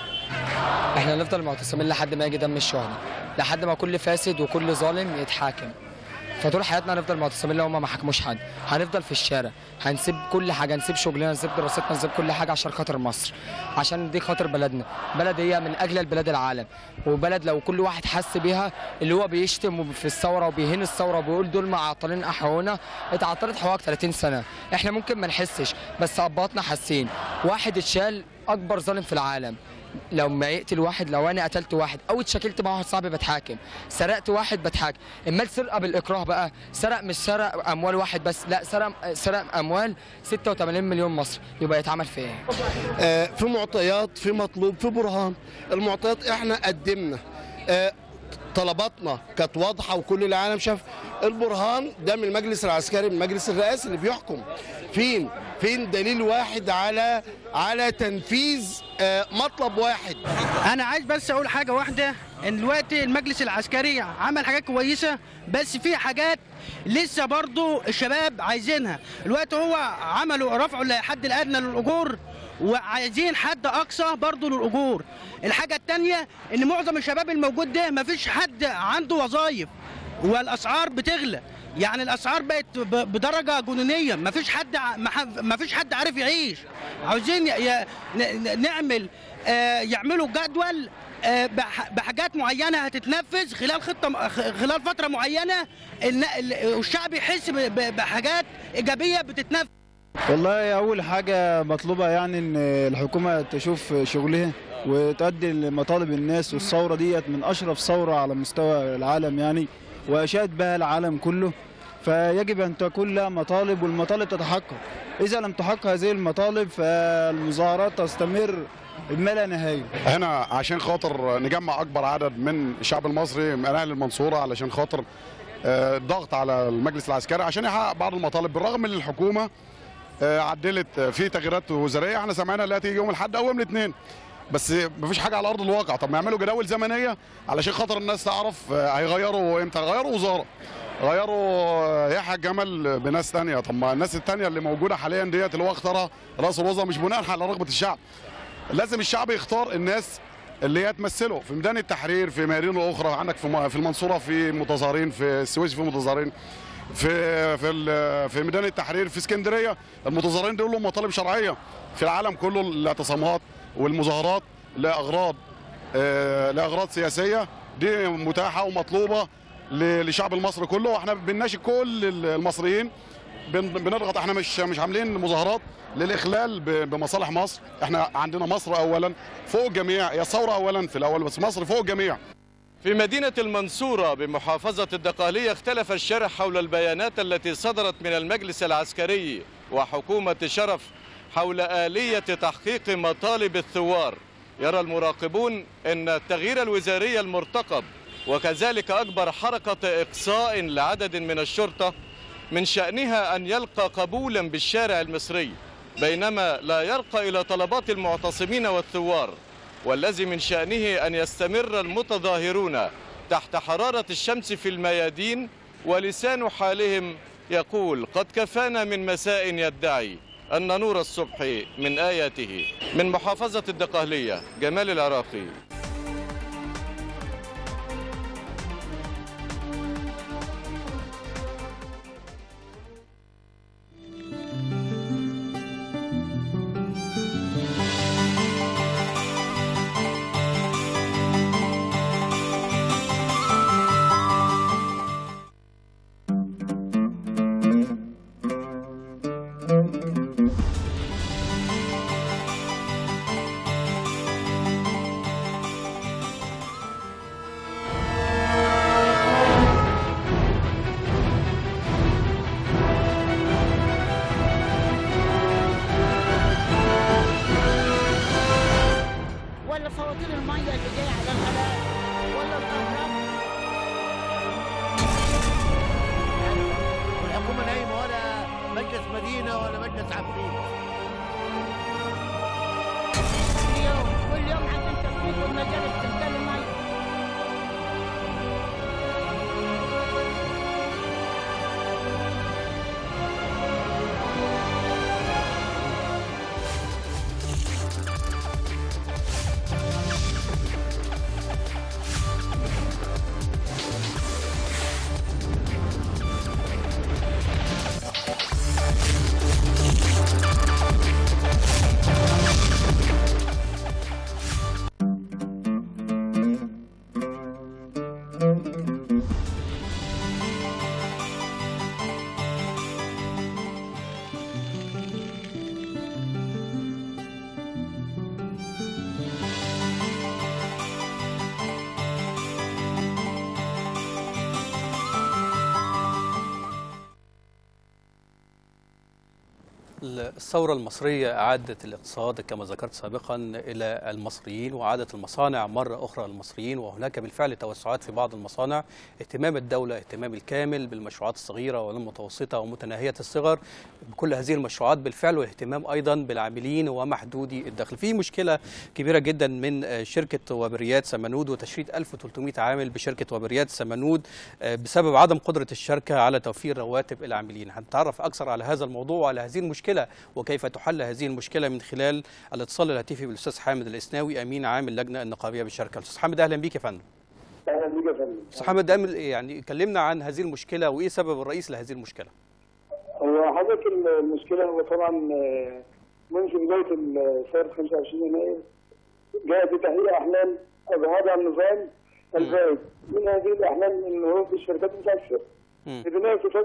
احنا هنفضل معتصمين لحد ما يجي دم الشهداء لحد ما كل فاسد وكل ظالم يتحاكم فطول حياتنا هنفضل معتصمين لو هم ما حكموش حد هنفضل في الشارع هنسيب كل حاجه نسيب شغلنا نسيب دراستنا نسيب كل حاجه عشان خاطر مصر عشان دي خاطر بلدنا بلد هي من اجل البلاد العالم وبلد لو كل واحد حس بيها اللي هو بيشتم في الثوره وبيهين الثوره وبيقول دول معطلين احوانا اتعطلت حواك 30 سنه احنا ممكن ما نحسش بس اباطنا حاسين واحد اتشال اكبر ظالم في العالم لو ما يقتل واحد لو انا قتلت واحد او اتشكلت مع واحد صاحبي بتحاكم سرقت واحد بتحاكم اما السرقه بالاكراه بقى سرق مش سرق اموال واحد بس لا سرق سرق اموال 86 مليون مصري يبقى يتعمل في ايه آه، في معطيات في مطلوب في برهان المعطيات احنا قدمنا آه، طلباتنا كانت واضحه وكل العالم شاف البرهان ده من المجلس العسكري من المجلس الرئاسي اللي بيحكم فين فين دليل واحد على على تنفيذ آه، مطلب واحد انا عايز بس اقول حاجه واحده ان دلوقتي المجلس العسكري عمل حاجات كويسه بس في حاجات لسه برضو الشباب عايزينها الوقت هو عملوا رفعوا الحد الادنى للاجور وعايزين حد اقصى برضو للاجور الحاجه الثانيه ان معظم الشباب الموجود ده مفيش حد عنده وظايف والاسعار بتغلى يعني الاسعار بقت ب- بدرجه جنونيه مفيش حد ع- مح- مفيش حد عارف يعيش عاوزين ي- ي- ن- ن- نعمل آه، يعملوا جدول آه، بح- بحاجات معينه هتتنفذ خلال خطه م- خ- خلال فتره معينه الن- ال- والشعب يحس ب- ب- بحاجات ايجابيه بتتنفذ والله أول حاجة مطلوبة يعني إن الحكومة تشوف شغلها وتؤدي لمطالب الناس والثورة ديت من أشرف ثورة على مستوى العالم يعني وأشاد بها العالم كله فيجب أن تكون لها مطالب والمطالب تتحقق إذا لم تحقق هذه المطالب فالمظاهرات تستمر ما لا نهاية هنا عشان خاطر نجمع اكبر عدد من الشعب المصري من اهل المنصوره علشان خاطر آه، الضغط على المجلس العسكري عشان يحقق بعض المطالب بالرغم من الحكومه آه، عدلت آه، في تغييرات وزاريه احنا سمعنا اللي هتيجي يوم الاحد او يوم الاثنين بس مفيش حاجه على ارض الواقع طب ما يعملوا جداول زمنيه علشان خاطر الناس تعرف آه، هيغيروا امتى هيغيروا وزاره غيروا آه، يحيى الجمل بناس تانية طب ما الناس التانية اللي موجودة حاليا ديت اللي هو اختارها رئيس الوزراء مش بناء على رغبة الشعب لازم الشعب يختار الناس اللي هي تمثله في ميدان التحرير في ميادين اخرى عندك في م- في المنصوره في متظاهرين في السويس في متظاهرين في في ال- في ميدان التحرير في اسكندريه المتظاهرين دول لهم مطالب شرعيه في العالم كله الاعتصامات والمظاهرات لاغراض آه، لاغراض سياسيه دي متاحه ومطلوبه ل- للشعب المصري كله واحنا بنناشد كل المصريين بن- بنضغط احنا مش مش عاملين مظاهرات للاخلال ب- بمصالح مصر احنا عندنا مصر اولا فوق الجميع هي الثوره اولا في الاول بس مصر فوق الجميع في مدينة المنصورة بمحافظة الدقهلية اختلف الشارع حول البيانات التي صدرت من المجلس العسكري وحكومة شرف حول آلية تحقيق مطالب الثوار يرى المراقبون أن التغيير الوزاري المرتقب وكذلك أكبر حركة إقصاء لعدد من الشرطة من شأنها أن يلقى قبولا بالشارع المصري بينما لا يرقى إلى طلبات المعتصمين والثوار والذي من شأنه أن يستمر المتظاهرون تحت حرارة الشمس في الميادين ولسان حالهم يقول قد كفانا من مساء يدعي أن نور الصبح من آياته من محافظة الدقهلية جمال العراقي ولا فواتير الميه اللي جايه على الغلاء ولا الكهرباء والحكومه نايمه ولا مجلس مدينه ولا مجلس عفريت فيكم المجال اللي تتكلم معي الثورة المصرية أعادت الاقتصاد كما ذكرت سابقا إلى المصريين وأعادت المصانع مرة أخرى للمصريين وهناك بالفعل توسعات في بعض المصانع اهتمام الدولة اهتمام الكامل بالمشروعات الصغيرة والمتوسطة ومتناهية الصغر بكل هذه المشروعات بالفعل واهتمام أيضا بالعاملين ومحدودي الدخل في مشكلة كبيرة جدا من شركة وبريات سمنود وتشريد 1300 عامل بشركة وبريات سمنود بسبب عدم قدرة الشركة على توفير رواتب العاملين هنتعرف أكثر على هذا الموضوع وعلى هذه المشكلة وكيف تحل هذه المشكلة من خلال الاتصال الهاتفي بالأستاذ حامد الإسناوي أمين عام اللجنة النقابية بالشركة الأستاذ حامد أهلا بيك يا فندم اهلا بيك يا فندم أستاذ حامد أمل يعني كلمنا عن هذه المشكلة وإيه سبب الرئيس لهذه المشكلة هو حضرتك المشكله هو طبعا آه، منذ بدايه ثوره 25 يناير جاء بتحقيق احلام اظهرها النظام الزائد من هذه الاحلام ان هو في الشركات متاثره ببناء اقتصاد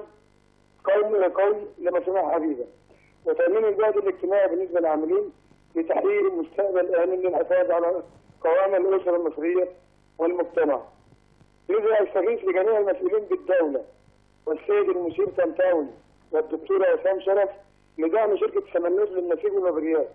قومي قوي لمصانع حديثه وتامين الجهد الاجتماعي بالنسبه للعاملين لتحقيق مستقبل امن للحفاظ على قوام الاسره المصريه والمجتمع. لذا استغيث بجميع المسؤولين بالدوله والسيد المشير طنطاوي والدكتور عصام شرف لدعم شركه سمنوس للنسيج والمبريات.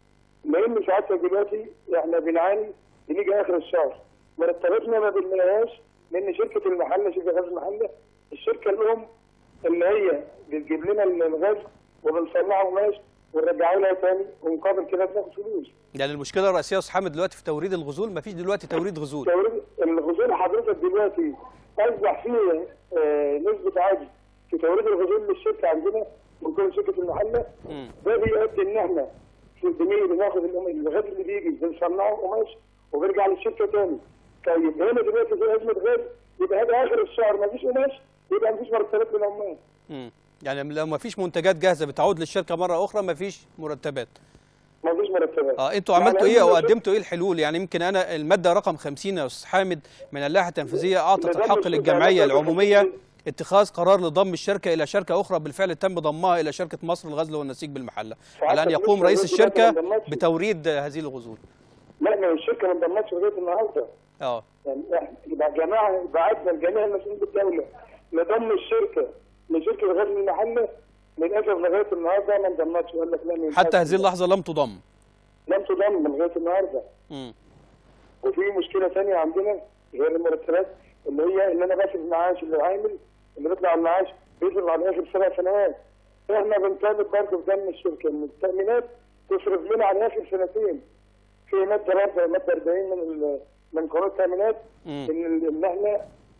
لان ساعتها دلوقتي احنا بنعاني بنيجي اخر الشهر مرتباتنا ما بنلاقيهاش لان شركه المحله شركه غاز المحله الشركه الام اللي هي بتجيب لنا الغاز وبنصنعه قماش ونرجعه لها تاني ومقابل كده بناخد فلوس. يعني المشكلة الرئيسية يا أستاذ حامد دلوقتي في توريد الغزول مفيش دلوقتي توريد غزول توريد الغزول حضرتك دلوقتي اصبح فيه آه، نسبه عجز في توريد الغزول للشركه عندنا من كل شركه المحله ده بيؤدي ان احنا في الجميع بناخد الأم- الغاز اللي بيجي بنصنعه قماش وبيرجع للشركه تاني. طيب هنا دلوقتي في ازمه غاز يبقى هذا اخر الشهر مفيش قماش يبقى مفيش مرتبات للعمال. مم. يعني لو مفيش منتجات جاهزة بتعود للشركة مرة أخرى مفيش مرتبات مفيش مرتبات. اه انتوا يعني عملتوا ايه او أنا شفت- قدمتوا ايه الحلول يعني يمكن انا الماده رقم 50 يا استاذ حامد من اللائحه التنفيذيه اعطت نظام الحق الشركة للجمعيه عملت العموميه اتخاذ قرار لضم الشركه الى شركه اخرى بالفعل تم ضمها الى شركه مصر الغزل والنسيج بالمحله على ان يقوم لسه رئيس الغزل ده ما الشركه انضمتش. بتوريد هذه الغزول لا ما هي الشركه ما انضمتش لغايه النهارده. اه يعني احنا يبقى جماعه بعتنا لجميع المسؤولين بالدوله لضم الشركه لشركه غزل المحله للاسف لغايه النهارده ما انضمتش وقال لك لا ما ينفعش. حتى هذه اللحظه لم تضم لم تضم لغايه النهارده مم. وفي مشكله ثانيه عندنا غير المرتبات اللي هي ان انا باخد معاش للعامل اللي بيطلع المعاش بيصرف على اخر سبع سنوات احنا بنطالب برضه بدم الشركه ان التامينات تصرف لنا على اخر سنتين في ماده برضه ماده 40 من ال- من قانون التامينات مم. ان ال- ان احنا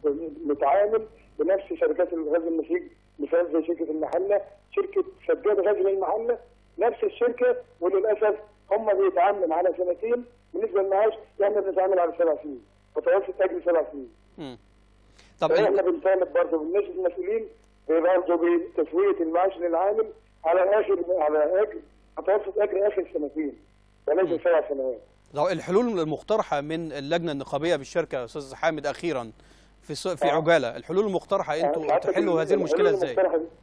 نتعامل بنفس شركات الغاز النسيج مثال زي شركه المحله شركه سجاد غاز المحله نفس الشركه وللاسف هم بيتعاملوا على سنتين بالنسبه للمعاش احنا بنتعامل على سبع سنين متوسط اجل سبع سنين مم. طب احنا بنطالب برضه بالناس المسؤولين برضه بتسويه المعاش للعامل على اخر على اجر متوسط اجر اخر سنتين وليس سبع سنوات لو الحلول المقترحه من اللجنه النقابيه بالشركه يا استاذ حامد اخيرا في سو- في آه. عجاله الحلول المقترحه انتوا حتى تحلوا هذه المشكله الحلول ازاي المقترحة دي-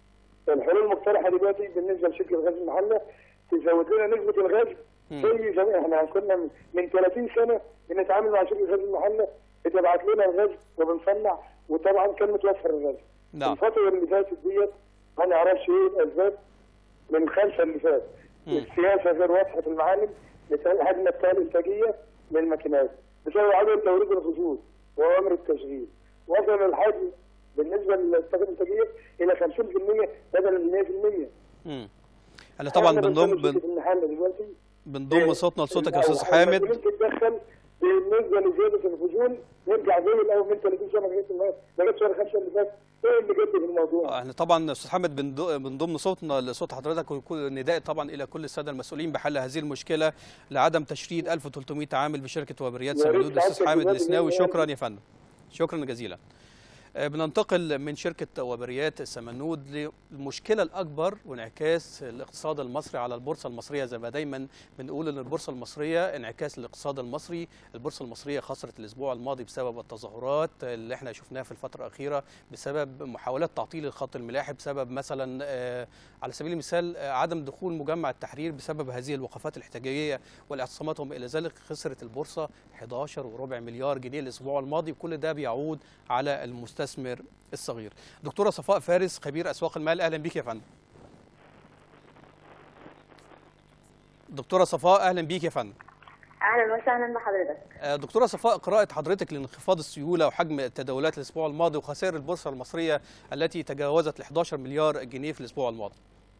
الحلول المقترحه دلوقتي بالنسبه لشركه غاز المحله تزود لنا نسبه الغاز زي زمان احنا كنا من- من 30 سنه بنتعامل مع شركه غاز المحله بتبعت لنا الغاز وبنصنع وطبعا كان متوفر الغاز نعم الفتره اللي فاتت ديت ما نعرفش ايه الاسباب من خمسه اللي فات السياسه غير واضحه في المعالم بسبب حجم الطاقه الانتاجيه للماكينات بسبب عدم توريد الخطوط واوامر التشغيل وصل الحجم بالنسبه للطاقه الانتاجيه الى 50% بدلا من 100% مم. انا طبعا إحنا بنضم بنطالب بن- شركة المحل دلوقتي بنضم صوتنا لصوتك يا استاذ أو- أو حامد المسؤولين تتدخل نرجع زي الاول من 30 سنه لغايه النهارده لغايه شهر 5 اللي فات ايه اللي جد في الموضوع؟ احنا طبعا استاذ محمد من ض- من ضمن صوتنا لصوت حضرتك وكل نداء طبعا الى كل الساده المسؤولين بحل هذه المشكله لعدم تشريد 1300 عامل بشركه وبريات يا ريت سمنود الاستاذ تعدل حامد بلاد الاسناوي اليمن. شكرا يا فندم شكرا جزيلا آه، بننتقل من شركة وبريات سمنود للمشكلة الأكبر وانعكاس الاقتصاد المصري على البورصة المصرية زي ما دايما بنقول أن البورصة المصرية انعكاس الاقتصاد المصري البورصة المصرية خسرت الأسبوع الماضي بسبب التظاهرات اللي احنا شفناها في الفترة الأخيرة بسبب محاولات تعطيل الخط الملاحي بسبب مثلا آه، على سبيل المثال آه، عدم دخول مجمع التحرير بسبب هذه الوقفات الاحتجاجية والاعتصامات وما إلى ذلك خسرت البورصة 11 وربع مليار جنيه الأسبوع الماضي وكل ده بيعود على المستثمر الصغير دكتورة صفاء فارس خبير أسواق المال أهلا بيك يا فندم دكتورة صفاء أهلا بيك يا فندم اهلا وسهلا بحضرتك آه، دكتورة صفاء قراءة حضرتك لانخفاض السيولة وحجم التداولات الأسبوع الماضي وخسائر البورصة المصرية التي تجاوزت ال 11 مليار جنيه في الأسبوع الماضي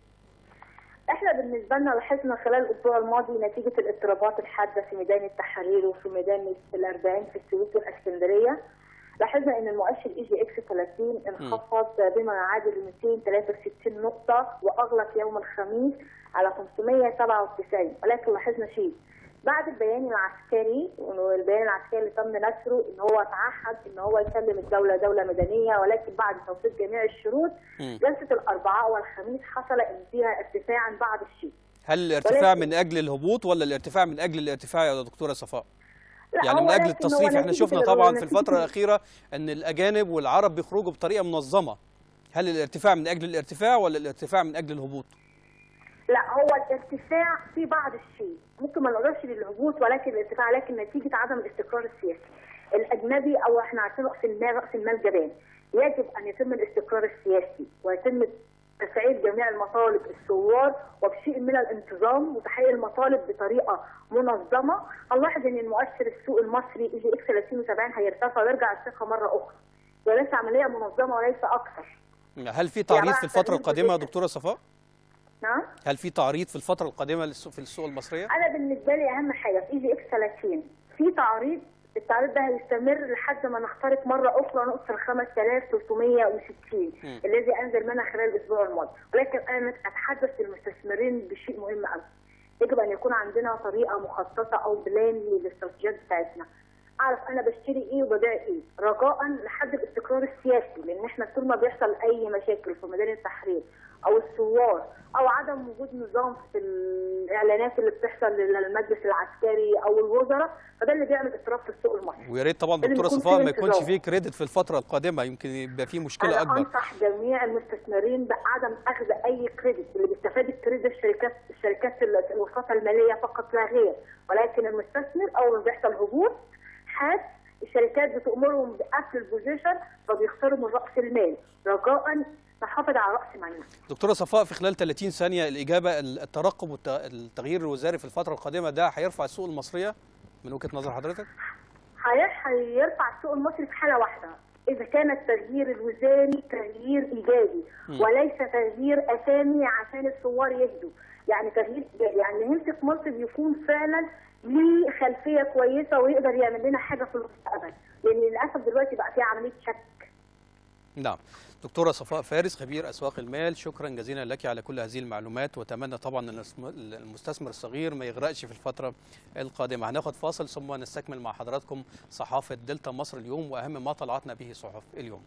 احنا بالنسبه لنا لاحظنا خلال الاسبوع الماضي نتيجه الاضطرابات الحاده في ميدان التحرير وفي ميدان الأربعين في السويس والاسكندريه لاحظنا ان المؤشر اي جي اكس 30 انخفض بما يعادل 263 نقطه واغلق يوم الخميس على 597 ولكن لاحظنا شيء بعد البيان العسكري والبيان العسكري اللي تم نشره ان هو تعهد ان هو يسلم الدوله دوله مدنيه ولكن بعد توفير جميع الشروط مم. جلسه الاربعاء والخميس حصل ان فيها ارتفاع عن بعض الشيء هل الارتفاع ولكن- من أجل الهبوط ولا الارتفاع من أجل الارتفاع يا دكتورة صفاء؟ لا، يعني هو من اجل لكن التصريف هو احنا نتيجة شفنا ال- طبعا في نتيجة الفتره ال- الاخيره ان الاجانب والعرب بيخرجوا بطريقه منظمه هل الارتفاع من اجل الارتفاع ولا الارتفاع من اجل الهبوط لا هو الارتفاع في بعض الشيء ممكن ما نقدرش للهبوط ولكن الارتفاع لكن نتيجه عدم الاستقرار السياسي الاجنبي او احنا عارفين راس المال راس المال جبان يجب ان يتم الاستقرار السياسي ويتم تفعيل جميع المطالب الثوار وبشيء من الانتظام وتحقيق المطالب بطريقه منظمه هنلاحظ ان المؤشر السوق المصري اي جي اكس 30 و70 هيرتفع ويرجع الثقه مره اخرى وليس عمليه منظمه وليس اكثر هل في تعريض يعني في الفتره تغيير القادمه يا بسيط. دكتوره صفاء نعم هل في تعريض في الفتره القادمه للسوق- في السوق المصريه انا بالنسبه لي اهم حاجه في اي جي اكس 30 في تعريض التعريض ده هيستمر لحد ما نخترق مره اخرى نقطه ال 5360 مم. الذي انزل منها خلال الاسبوع الماضي ولكن انا اتحدث للمستثمرين بشيء مهم قوي يجب ان يكون عندنا طريقه مخططه او بلان للاستراتيجيات بتاعتنا اعرف انا بشتري ايه وببيع ايه رجاء لحد الاستقرار السياسي لان احنا طول ما بيحصل اي مشاكل في ميدان التحرير او الثوار او عدم وجود نظام في الاعلانات اللي بتحصل للمجلس العسكري او الوزراء فده اللي بيعمل اضطراب في السوق المصري ويا ريت طبعا لازم دكتوره يكون صفاء في ما يكونش انتظام. فيه كريدت في الفتره القادمه يمكن يبقى فيه مشكله انا اكبر انصح جميع المستثمرين بعدم اخذ اي كريدت اللي بيستفاد الكريدت الشركات الشركات ال- الوساطه الماليه فقط لا غير ولكن المستثمر اول ما بيحصل هبوط حاد الشركات بتامرهم بقفل البوزيشن فبيخسروا من راس المال رجاء نحافظ على راس مالنا دكتوره صفاء في خلال 30 ثانيه الاجابه الترقب والتغيير الوزاري في الفتره القادمه ده هيرفع السوق المصريه من وجهه نظر حضرتك هيح- هيرفع السوق المصري في حاله واحده اذا كان التغيير الوزاري تغيير ايجابي مم. وليس تغيير اسامي عشان الثوار يهدوا يعني تغيير إيجابي. يعني يمسك منصب يكون فعلا ليه خلفيه كويسه ويقدر يعمل لنا حاجه في المستقبل لان للاسف دلوقتي بقى في عمليه شك نعم دكتورة صفاء فارس خبير أسواق المال شكرا جزيلا لك على كل هذه المعلومات وأتمنى طبعا أن الاسم- المستثمر الصغير ما يغرقش في الفترة القادمة هناخد فاصل ثم نستكمل مع حضراتكم صحافة دلتا مصر اليوم وأهم ما طلعتنا به صحف اليوم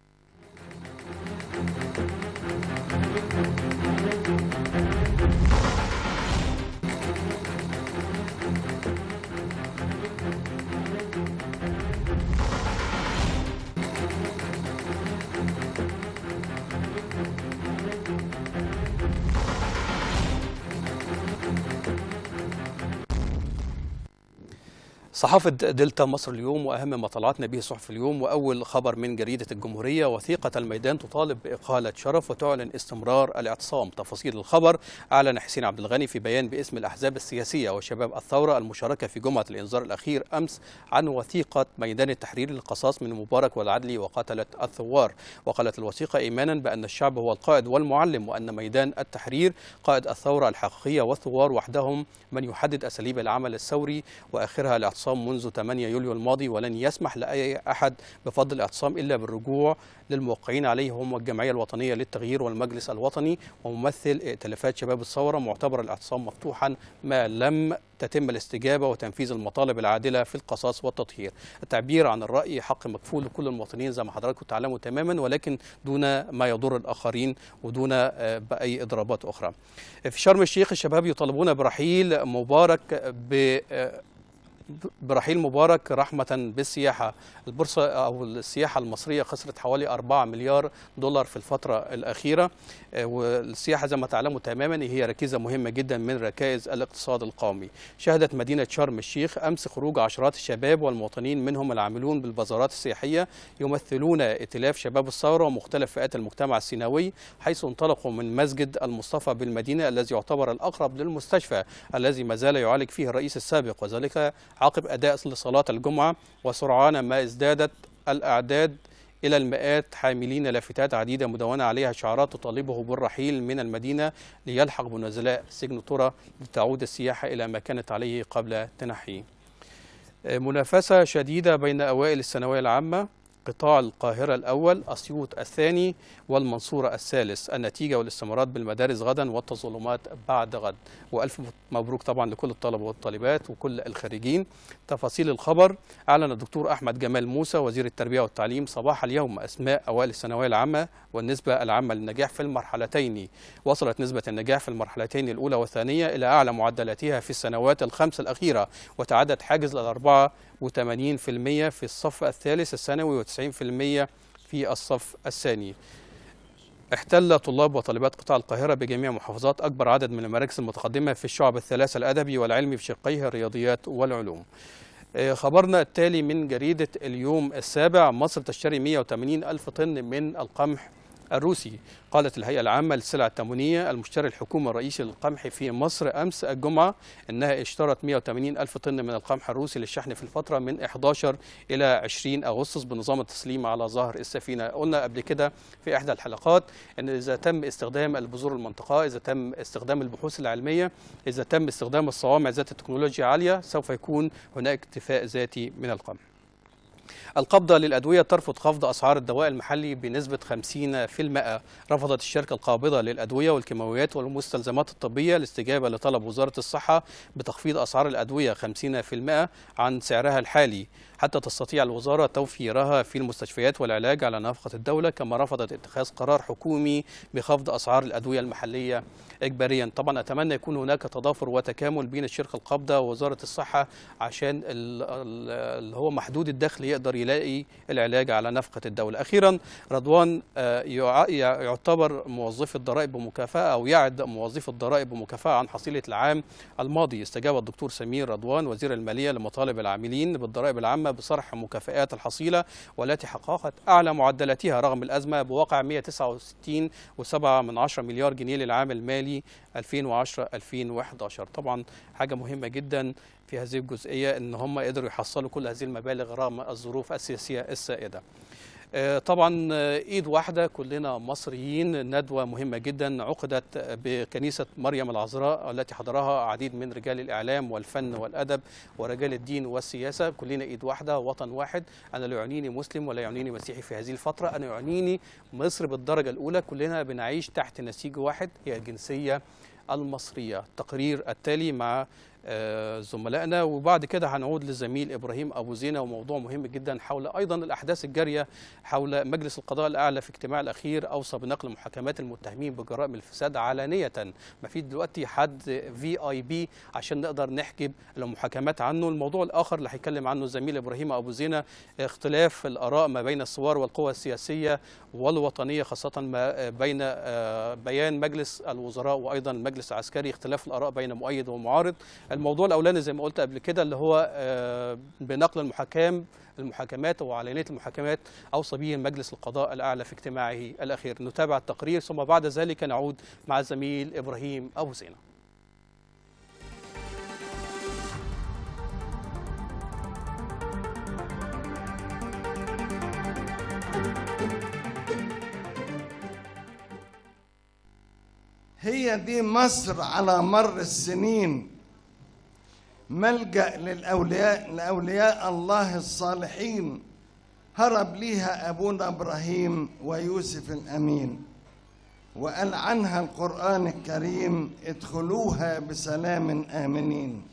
صحافة دلتا مصر اليوم وأهم ما طلعتنا به صحف اليوم وأول خبر من جريدة الجمهورية وثيقة الميدان تطالب بإقالة شرف وتعلن استمرار الاعتصام تفاصيل الخبر أعلن حسين عبد الغني في بيان باسم الأحزاب السياسية وشباب الثورة المشاركة في جمعة الإنذار الأخير أمس عن وثيقة ميدان التحرير للقصاص من مبارك والعدلي وقتلة الثوار وقالت الوثيقة إيمانا بأن الشعب هو القائد والمعلم وأن ميدان التحرير قائد الثورة الحقيقية والثوار وحدهم من يحدد أساليب العمل الثوري وآخرها الاعتصام الاعتصام منذ 8 يوليو الماضي ولن يسمح لاي احد بفضل الاعتصام الا بالرجوع للموقعين عليه هم الجمعيه الوطنيه للتغيير والمجلس الوطني وممثل ائتلافات شباب الثوره معتبر الاعتصام مفتوحا ما لم تتم الاستجابه وتنفيذ المطالب العادله في القصاص والتطهير. التعبير عن الراي حق مكفول لكل المواطنين زي ما حضراتكم تعلموا تماما ولكن دون ما يضر الاخرين ودون آه، باي اضرابات اخرى. في شرم الشيخ الشباب يطالبون برحيل مبارك ب آه، برحيل مبارك رحمة بالسياحة البورصة أو السياحة المصرية خسرت حوالي 4 مليار دولار في الفترة الأخيرة آه، والسياحة زي ما تعلموا تماما هي ركيزة مهمة جدا من ركائز الاقتصاد القومي شهدت مدينة شرم الشيخ أمس خروج عشرات الشباب والمواطنين منهم العاملون بالبازارات السياحية يمثلون ائتلاف شباب الثورة ومختلف فئات المجتمع السيناوي حيث انطلقوا من مسجد المصطفى بالمدينة الذي يعتبر الأقرب للمستشفى الذي ما زال يعالج فيه الرئيس السابق وذلك عقب أداء لصلاة الجمعة وسرعان ما ازدادت الأعداد إلى المئات حاملين لافتات عديدة مدونة عليها شعارات تطالبه بالرحيل من المدينة ليلحق بنزلاء سجن ترى لتعود السياحة إلى ما كانت عليه قبل تنحيه منافسة شديدة بين أوائل الثانوية العامة قطاع القاهرة الأول أسيوط الثاني والمنصورة الثالث النتيجة والاستمارات بالمدارس غدا والتظلمات بعد غد وألف مبروك طبعا لكل الطلبة والطالبات وكل الخريجين تفاصيل الخبر أعلن الدكتور أحمد جمال موسى وزير التربية والتعليم صباح اليوم أسماء أوائل الثانوية العامة والنسبة العامة للنجاح في المرحلتين وصلت نسبة النجاح في المرحلتين الأولى والثانية إلى أعلى معدلاتها في السنوات الخمس الأخيرة وتعدت حاجز الأربعة 80% في الصف الثالث الثانوي و90% في الصف الثاني احتل طلاب وطالبات قطاع القاهرة بجميع محافظات أكبر عدد من المراكز المتقدمة في الشعب الثلاثة الأدبي والعلمي في شقيه الرياضيات والعلوم آه، خبرنا التالي من جريدة اليوم السابع مصر تشتري 180 ألف طن من القمح الروسي قالت الهيئة العامة للسلع التموينية المشتري الحكومي الرئيسي للقمح في مصر أمس الجمعة أنها اشترت 180 ألف طن من القمح الروسي للشحن في الفترة من 11 إلى 20 أغسطس بنظام التسليم على ظهر السفينة قلنا قبل كده في إحدى الحلقات أن إذا تم استخدام البذور المنطقة إذا تم استخدام البحوث العلمية إذا تم استخدام الصوامع ذات التكنولوجيا عالية سوف يكون هناك اكتفاء ذاتي من القمح القبضة للأدوية ترفض خفض أسعار الدواء المحلي بنسبة 50% رفضت الشركة القابضة للأدوية والكيماويات والمستلزمات الطبية الاستجابة لطلب وزارة الصحة بتخفيض أسعار الأدوية 50% عن سعرها الحالي حتى تستطيع الوزارة توفيرها في المستشفيات والعلاج على نفقة الدولة كما رفضت اتخاذ قرار حكومي بخفض أسعار الأدوية المحلية إجباريا طبعا أتمنى يكون هناك تضافر وتكامل بين الشركة القابضة ووزارة الصحة عشان ال- ال- اللي هو محدود الدخل يقدر يلاقي العلاج على نفقة الدولة أخيرا رضوان آه، يع- يع- يعتبر موظف الضرائب بمكافأة أو يعد موظف الضرائب بمكافأة عن حصيلة العام الماضي استجاب الدكتور سمير رضوان وزير المالية لمطالب العاملين بالضرائب العامة بصرح مكافآت الحصيلة والتي حققت أعلى معدلاتها رغم الأزمة بواقع 169 و7 من 10 مليار جنيه للعام المالي 2010-2011 طبعا حاجة مهمة جدا في هذه الجزئية ان هم قدروا يحصلوا كل هذه المبالغ رغم الظروف السياسية السائدة آه، طبعا آه، ايد واحده كلنا مصريين ندوه مهمه جدا عقدت بكنيسه مريم العذراء التي حضرها عديد من رجال الاعلام والفن والادب ورجال الدين والسياسه كلنا ايد واحده وطن واحد انا لا يعنيني مسلم ولا يعنيني مسيحي في هذه الفتره انا يعنيني مصر بالدرجه الاولى كلنا بنعيش تحت نسيج واحد هي الجنسيه المصريه التقرير التالي مع آه، زملائنا وبعد كده هنعود للزميل ابراهيم ابو زينه وموضوع مهم جدا حول ايضا الاحداث الجاريه حول مجلس القضاء الاعلى في اجتماع الاخير اوصى بنقل محاكمات المتهمين بجرائم الفساد علانيه ما في دلوقتي حد في اي بي عشان نقدر نحجب المحاكمات عنه الموضوع الاخر اللي هيتكلم عنه الزميل ابراهيم ابو زينه اختلاف الاراء ما بين الثوار والقوى السياسيه والوطنيه خاصه ما بين آه، بيان مجلس الوزراء وايضا المجلس العسكري اختلاف الاراء بين مؤيد ومعارض الموضوع الاولاني زي ما قلت قبل كده اللي هو آه، بنقل المحاكم المحاكمات وعلانيه المحاكمات اوصى به مجلس القضاء الاعلى في اجتماعه الاخير نتابع التقرير ثم بعد ذلك نعود مع الزميل ابراهيم ابو زينه هي دي مصر على مر السنين ملجأ للأولياء لأولياء الله الصالحين هرب ليها أبونا إبراهيم ويوسف الأمين وقال عنها القرآن الكريم ادخلوها بسلام آمنين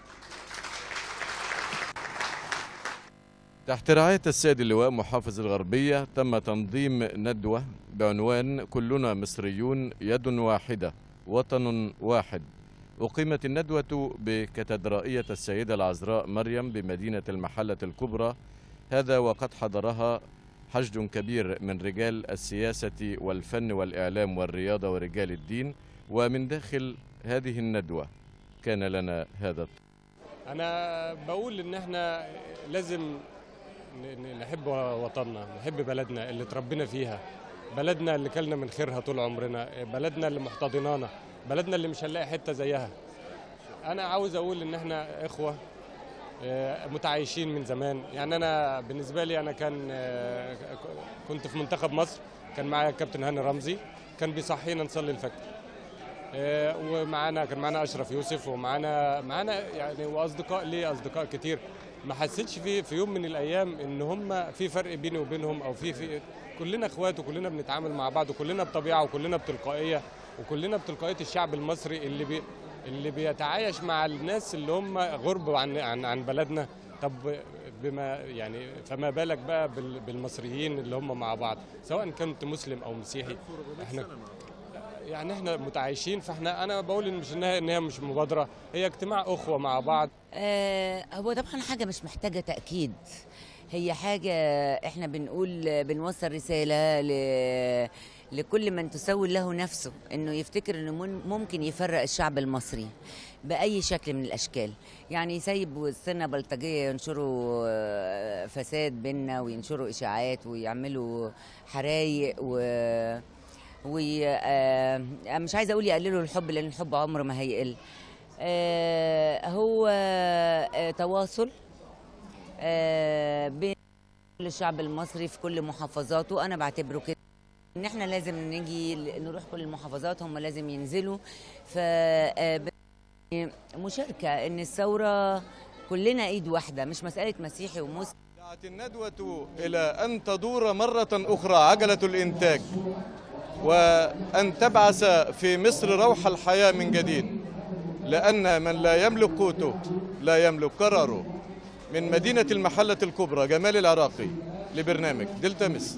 تحت رعاية السيد اللواء محافظ الغربية تم تنظيم ندوة بعنوان كلنا مصريون يد واحدة وطن واحد أقيمت الندوة بكاتدرائية السيدة العذراء مريم بمدينة المحلة الكبرى هذا وقد حضرها حشد كبير من رجال السياسة والفن والإعلام والرياضة ورجال الدين ومن داخل هذه الندوة كان لنا هذا انا بقول ان احنا لازم ن- ن- نحب وطننا نحب بلدنا اللي اتربينا فيها بلدنا اللي كلنا من خيرها طول عمرنا بلدنا اللي محتضنانا بلدنا اللي مش هنلاقي حته زيها انا عاوز اقول ان احنا اخوه آه، متعايشين من زمان يعني انا بالنسبه لي انا كان آه، ك- كنت في منتخب مصر كان معايا الكابتن هاني رمزي كان بيصحينا نصلي الفجر آه، ومعانا كان معانا اشرف يوسف ومعانا معانا يعني واصدقاء لي اصدقاء كتير ما حسيتش في في يوم من الايام ان هم في فرق بيني وبينهم او في في كلنا اخوات وكلنا بنتعامل مع بعض وكلنا بطبيعه وكلنا بتلقائيه وكلنا بتلقائيه الشعب المصري اللي بي اللي بيتعايش مع الناس اللي هم غرب عن عن عن بلدنا طب بما يعني فما بالك بقى بال- بالمصريين اللي هم مع بعض سواء كنت مسلم او مسيحي احنا يعني احنا متعايشين فاحنا انا بقول ان مش انها ان هي مش مبادره هي اجتماع اخوه مع بعض آه، هو طبعا حاجة مش محتاجة تأكيد هي حاجة احنا بنقول بنوصل رسالة ل... لكل من تسول له نفسه انه يفتكر انه من- ممكن يفرق الشعب المصري بأي شكل من الأشكال يعني يسيب وسطنا بلطجية ينشروا آه، فساد بينا وينشروا إشاعات ويعملوا حرايق و وي... آه، مش عايزة أقول يقللوا الحب لأن الحب عمره ما هيقل آه، هو آه، تواصل آه، بين كل الشعب المصري في كل محافظاته انا بعتبره كده ان احنا لازم نيجي ل- نروح كل المحافظات هم لازم ينزلوا ف آه، ب- مشاركه ان الثوره كلنا ايد واحده مش مساله مسيحي ومسلم دعت الندوة إلى أن تدور مرة أخرى عجلة الإنتاج وأن تبعث في مصر روح الحياة من جديد لأن من لا يملك قوته لا يملك قراره من مدينة المحلة الكبرى جمال العراقي لبرنامج دلتا مصر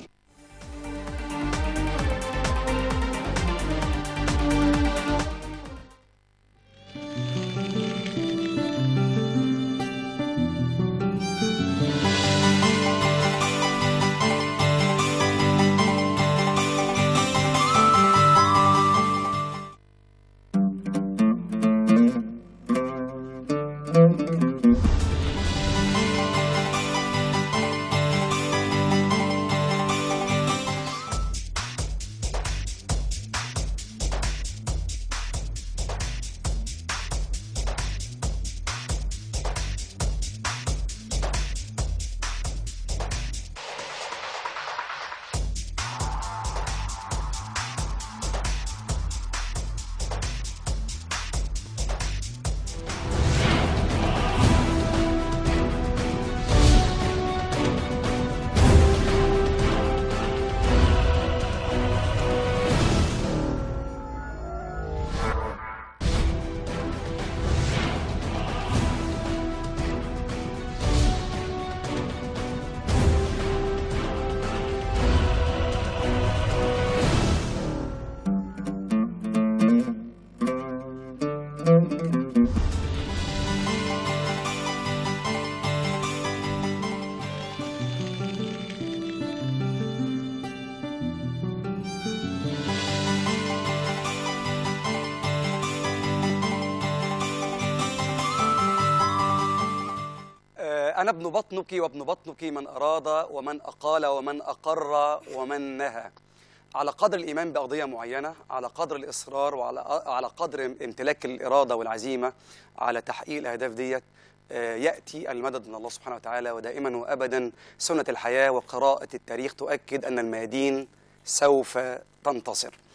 آه، أنا ابن بطنك وابن بطنك من أراد ومن أقال ومن أقر ومن نهى على قدر الإيمان بقضية معينة على قدر الإصرار وعلى على قدر امتلاك الإرادة والعزيمة على تحقيق الأهداف ديت آه، يأتي المدد من الله سبحانه وتعالى ودائما وأبدا سنة الحياة وقراءة التاريخ تؤكد أن الميادين سوف تنتصر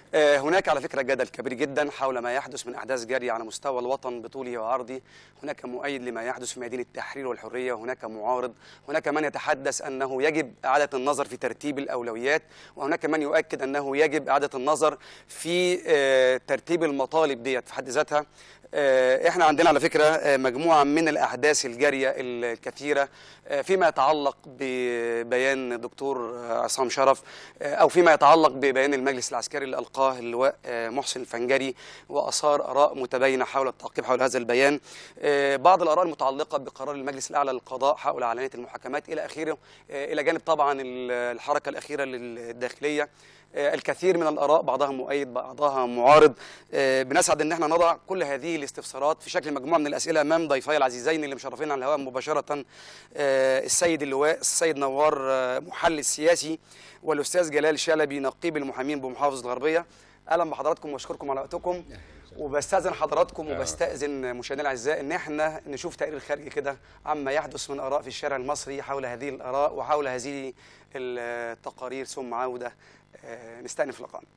آه، هناك على فكرة جدل كبير جدا حول ما يحدث من أحداث جارية على مستوى الوطن بطوله وعرضه هناك مؤيد لما يحدث في ميادين التحرير والحرية وهناك معارض هناك من يتحدث أنه يجب إعادة النظر في ترتيب الأولويات وهناك من يؤكد أنه يجب إعادة النظر في آه، ترتيب المطالب ديت في حد ذاتها آه، احنا عندنا على فكره آه، مجموعه من الاحداث الجاريه الكثيره آه، فيما يتعلق ببيان دكتور آه، عصام شرف آه، او فيما يتعلق ببيان المجلس العسكري اللي القاه اللواء آه، محسن الفنجري واثار اراء متباينه حول التعقيب حول هذا البيان آه، بعض الاراء المتعلقه بقرار المجلس الاعلى للقضاء حول علانيه المحاكمات الى اخره آه، الى جانب طبعا ال- الحركه الاخيره للداخليه آه، الكثير من الاراء بعضها مؤيد بعضها معارض آه، بنسعد ان احنا نضع كل هذه الاستفسارات في شكل مجموعه من الاسئله امام ضيفي العزيزين اللي مشرفين على الهواء مباشره آه، السيد اللواء السيد نوار آه، محلل سياسي والاستاذ جلال شلبي نقيب المحامين بمحافظه الغربيه اهلا بحضراتكم واشكركم على وقتكم وبستاذن حضراتكم وبستاذن مشاهدينا الاعزاء ان احنا نشوف تقرير خارجي كده عما يحدث من اراء في الشارع المصري حول هذه الاراء وحول هذه التقارير ثم عوده آه، نستأنف لقاءنا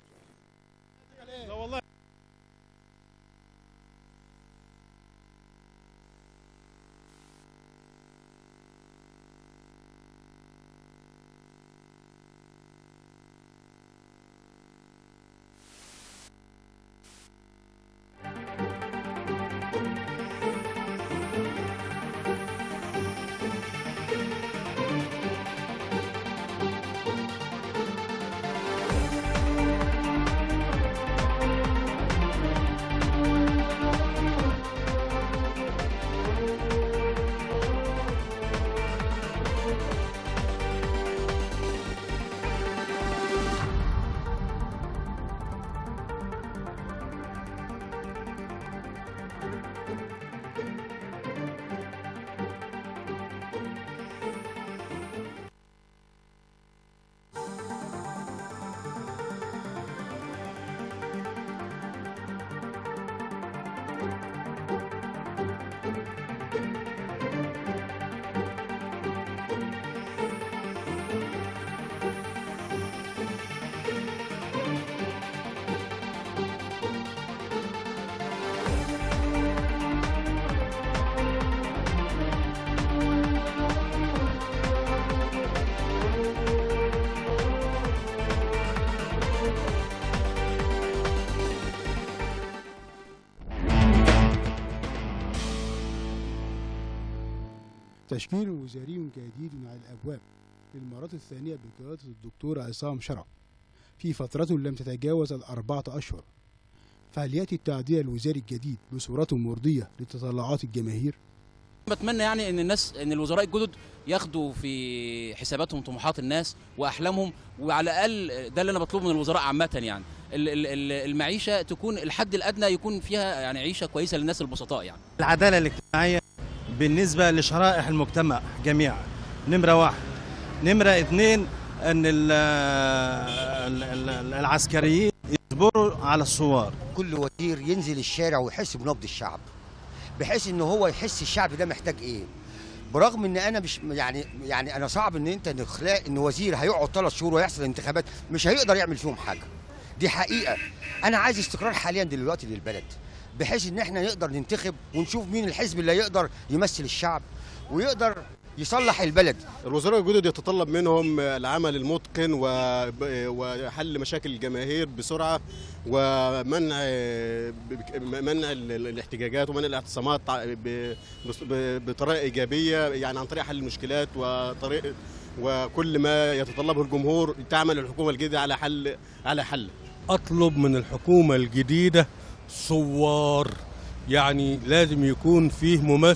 تشكيل وزاري جديد على الأبواب للمرات الثانية بقيادة الدكتور عصام شرف في فترة لم تتجاوز الأربعة أشهر فهل يأتي التعديل الوزاري الجديد بصورة مرضية لتطلعات الجماهير؟ بتمنى يعني ان الناس ان الوزراء الجدد ياخدوا في حساباتهم طموحات الناس واحلامهم وعلى الاقل ده اللي انا بطلبه من الوزراء عامه يعني ال- ال- ال- المعيشه تكون الحد الادنى يكون فيها يعني عيشه كويسه للناس البسطاء يعني العدالة الاجتماعية بالنسبة لشرائح المجتمع جميعا نمرة واحد نمرة اثنين أن ال- ال- ال- العسكريين يصبروا على الثوار كل وزير ينزل الشارع ويحس بنبض الشعب بحيث ان هو يحس الشعب ده محتاج ايه برغم ان انا مش يعني يعني انا صعب ان انت نخلق ان وزير هيقعد ثلاث شهور ويحصل انتخابات مش هيقدر يعمل فيهم حاجه دي حقيقه انا عايز استقرار حاليا دلوقتي للبلد بحيث ان احنا نقدر ننتخب ونشوف مين الحزب اللي يقدر يمثل الشعب ويقدر يصلح البلد الوزراء الجدد يتطلب منهم العمل المتقن و- وحل مشاكل الجماهير بسرعه ومنع منع ال- ال- الاحتجاجات ومنع الاعتصامات ب- بص- ب- بطريقه ايجابيه يعني عن طريق حل المشكلات وطريق وكل ما يتطلبه الجمهور تعمل الحكومه الجديده على حل على حل اطلب من الحكومه الجديده ثوار يعني لازم يكون فيه ممثل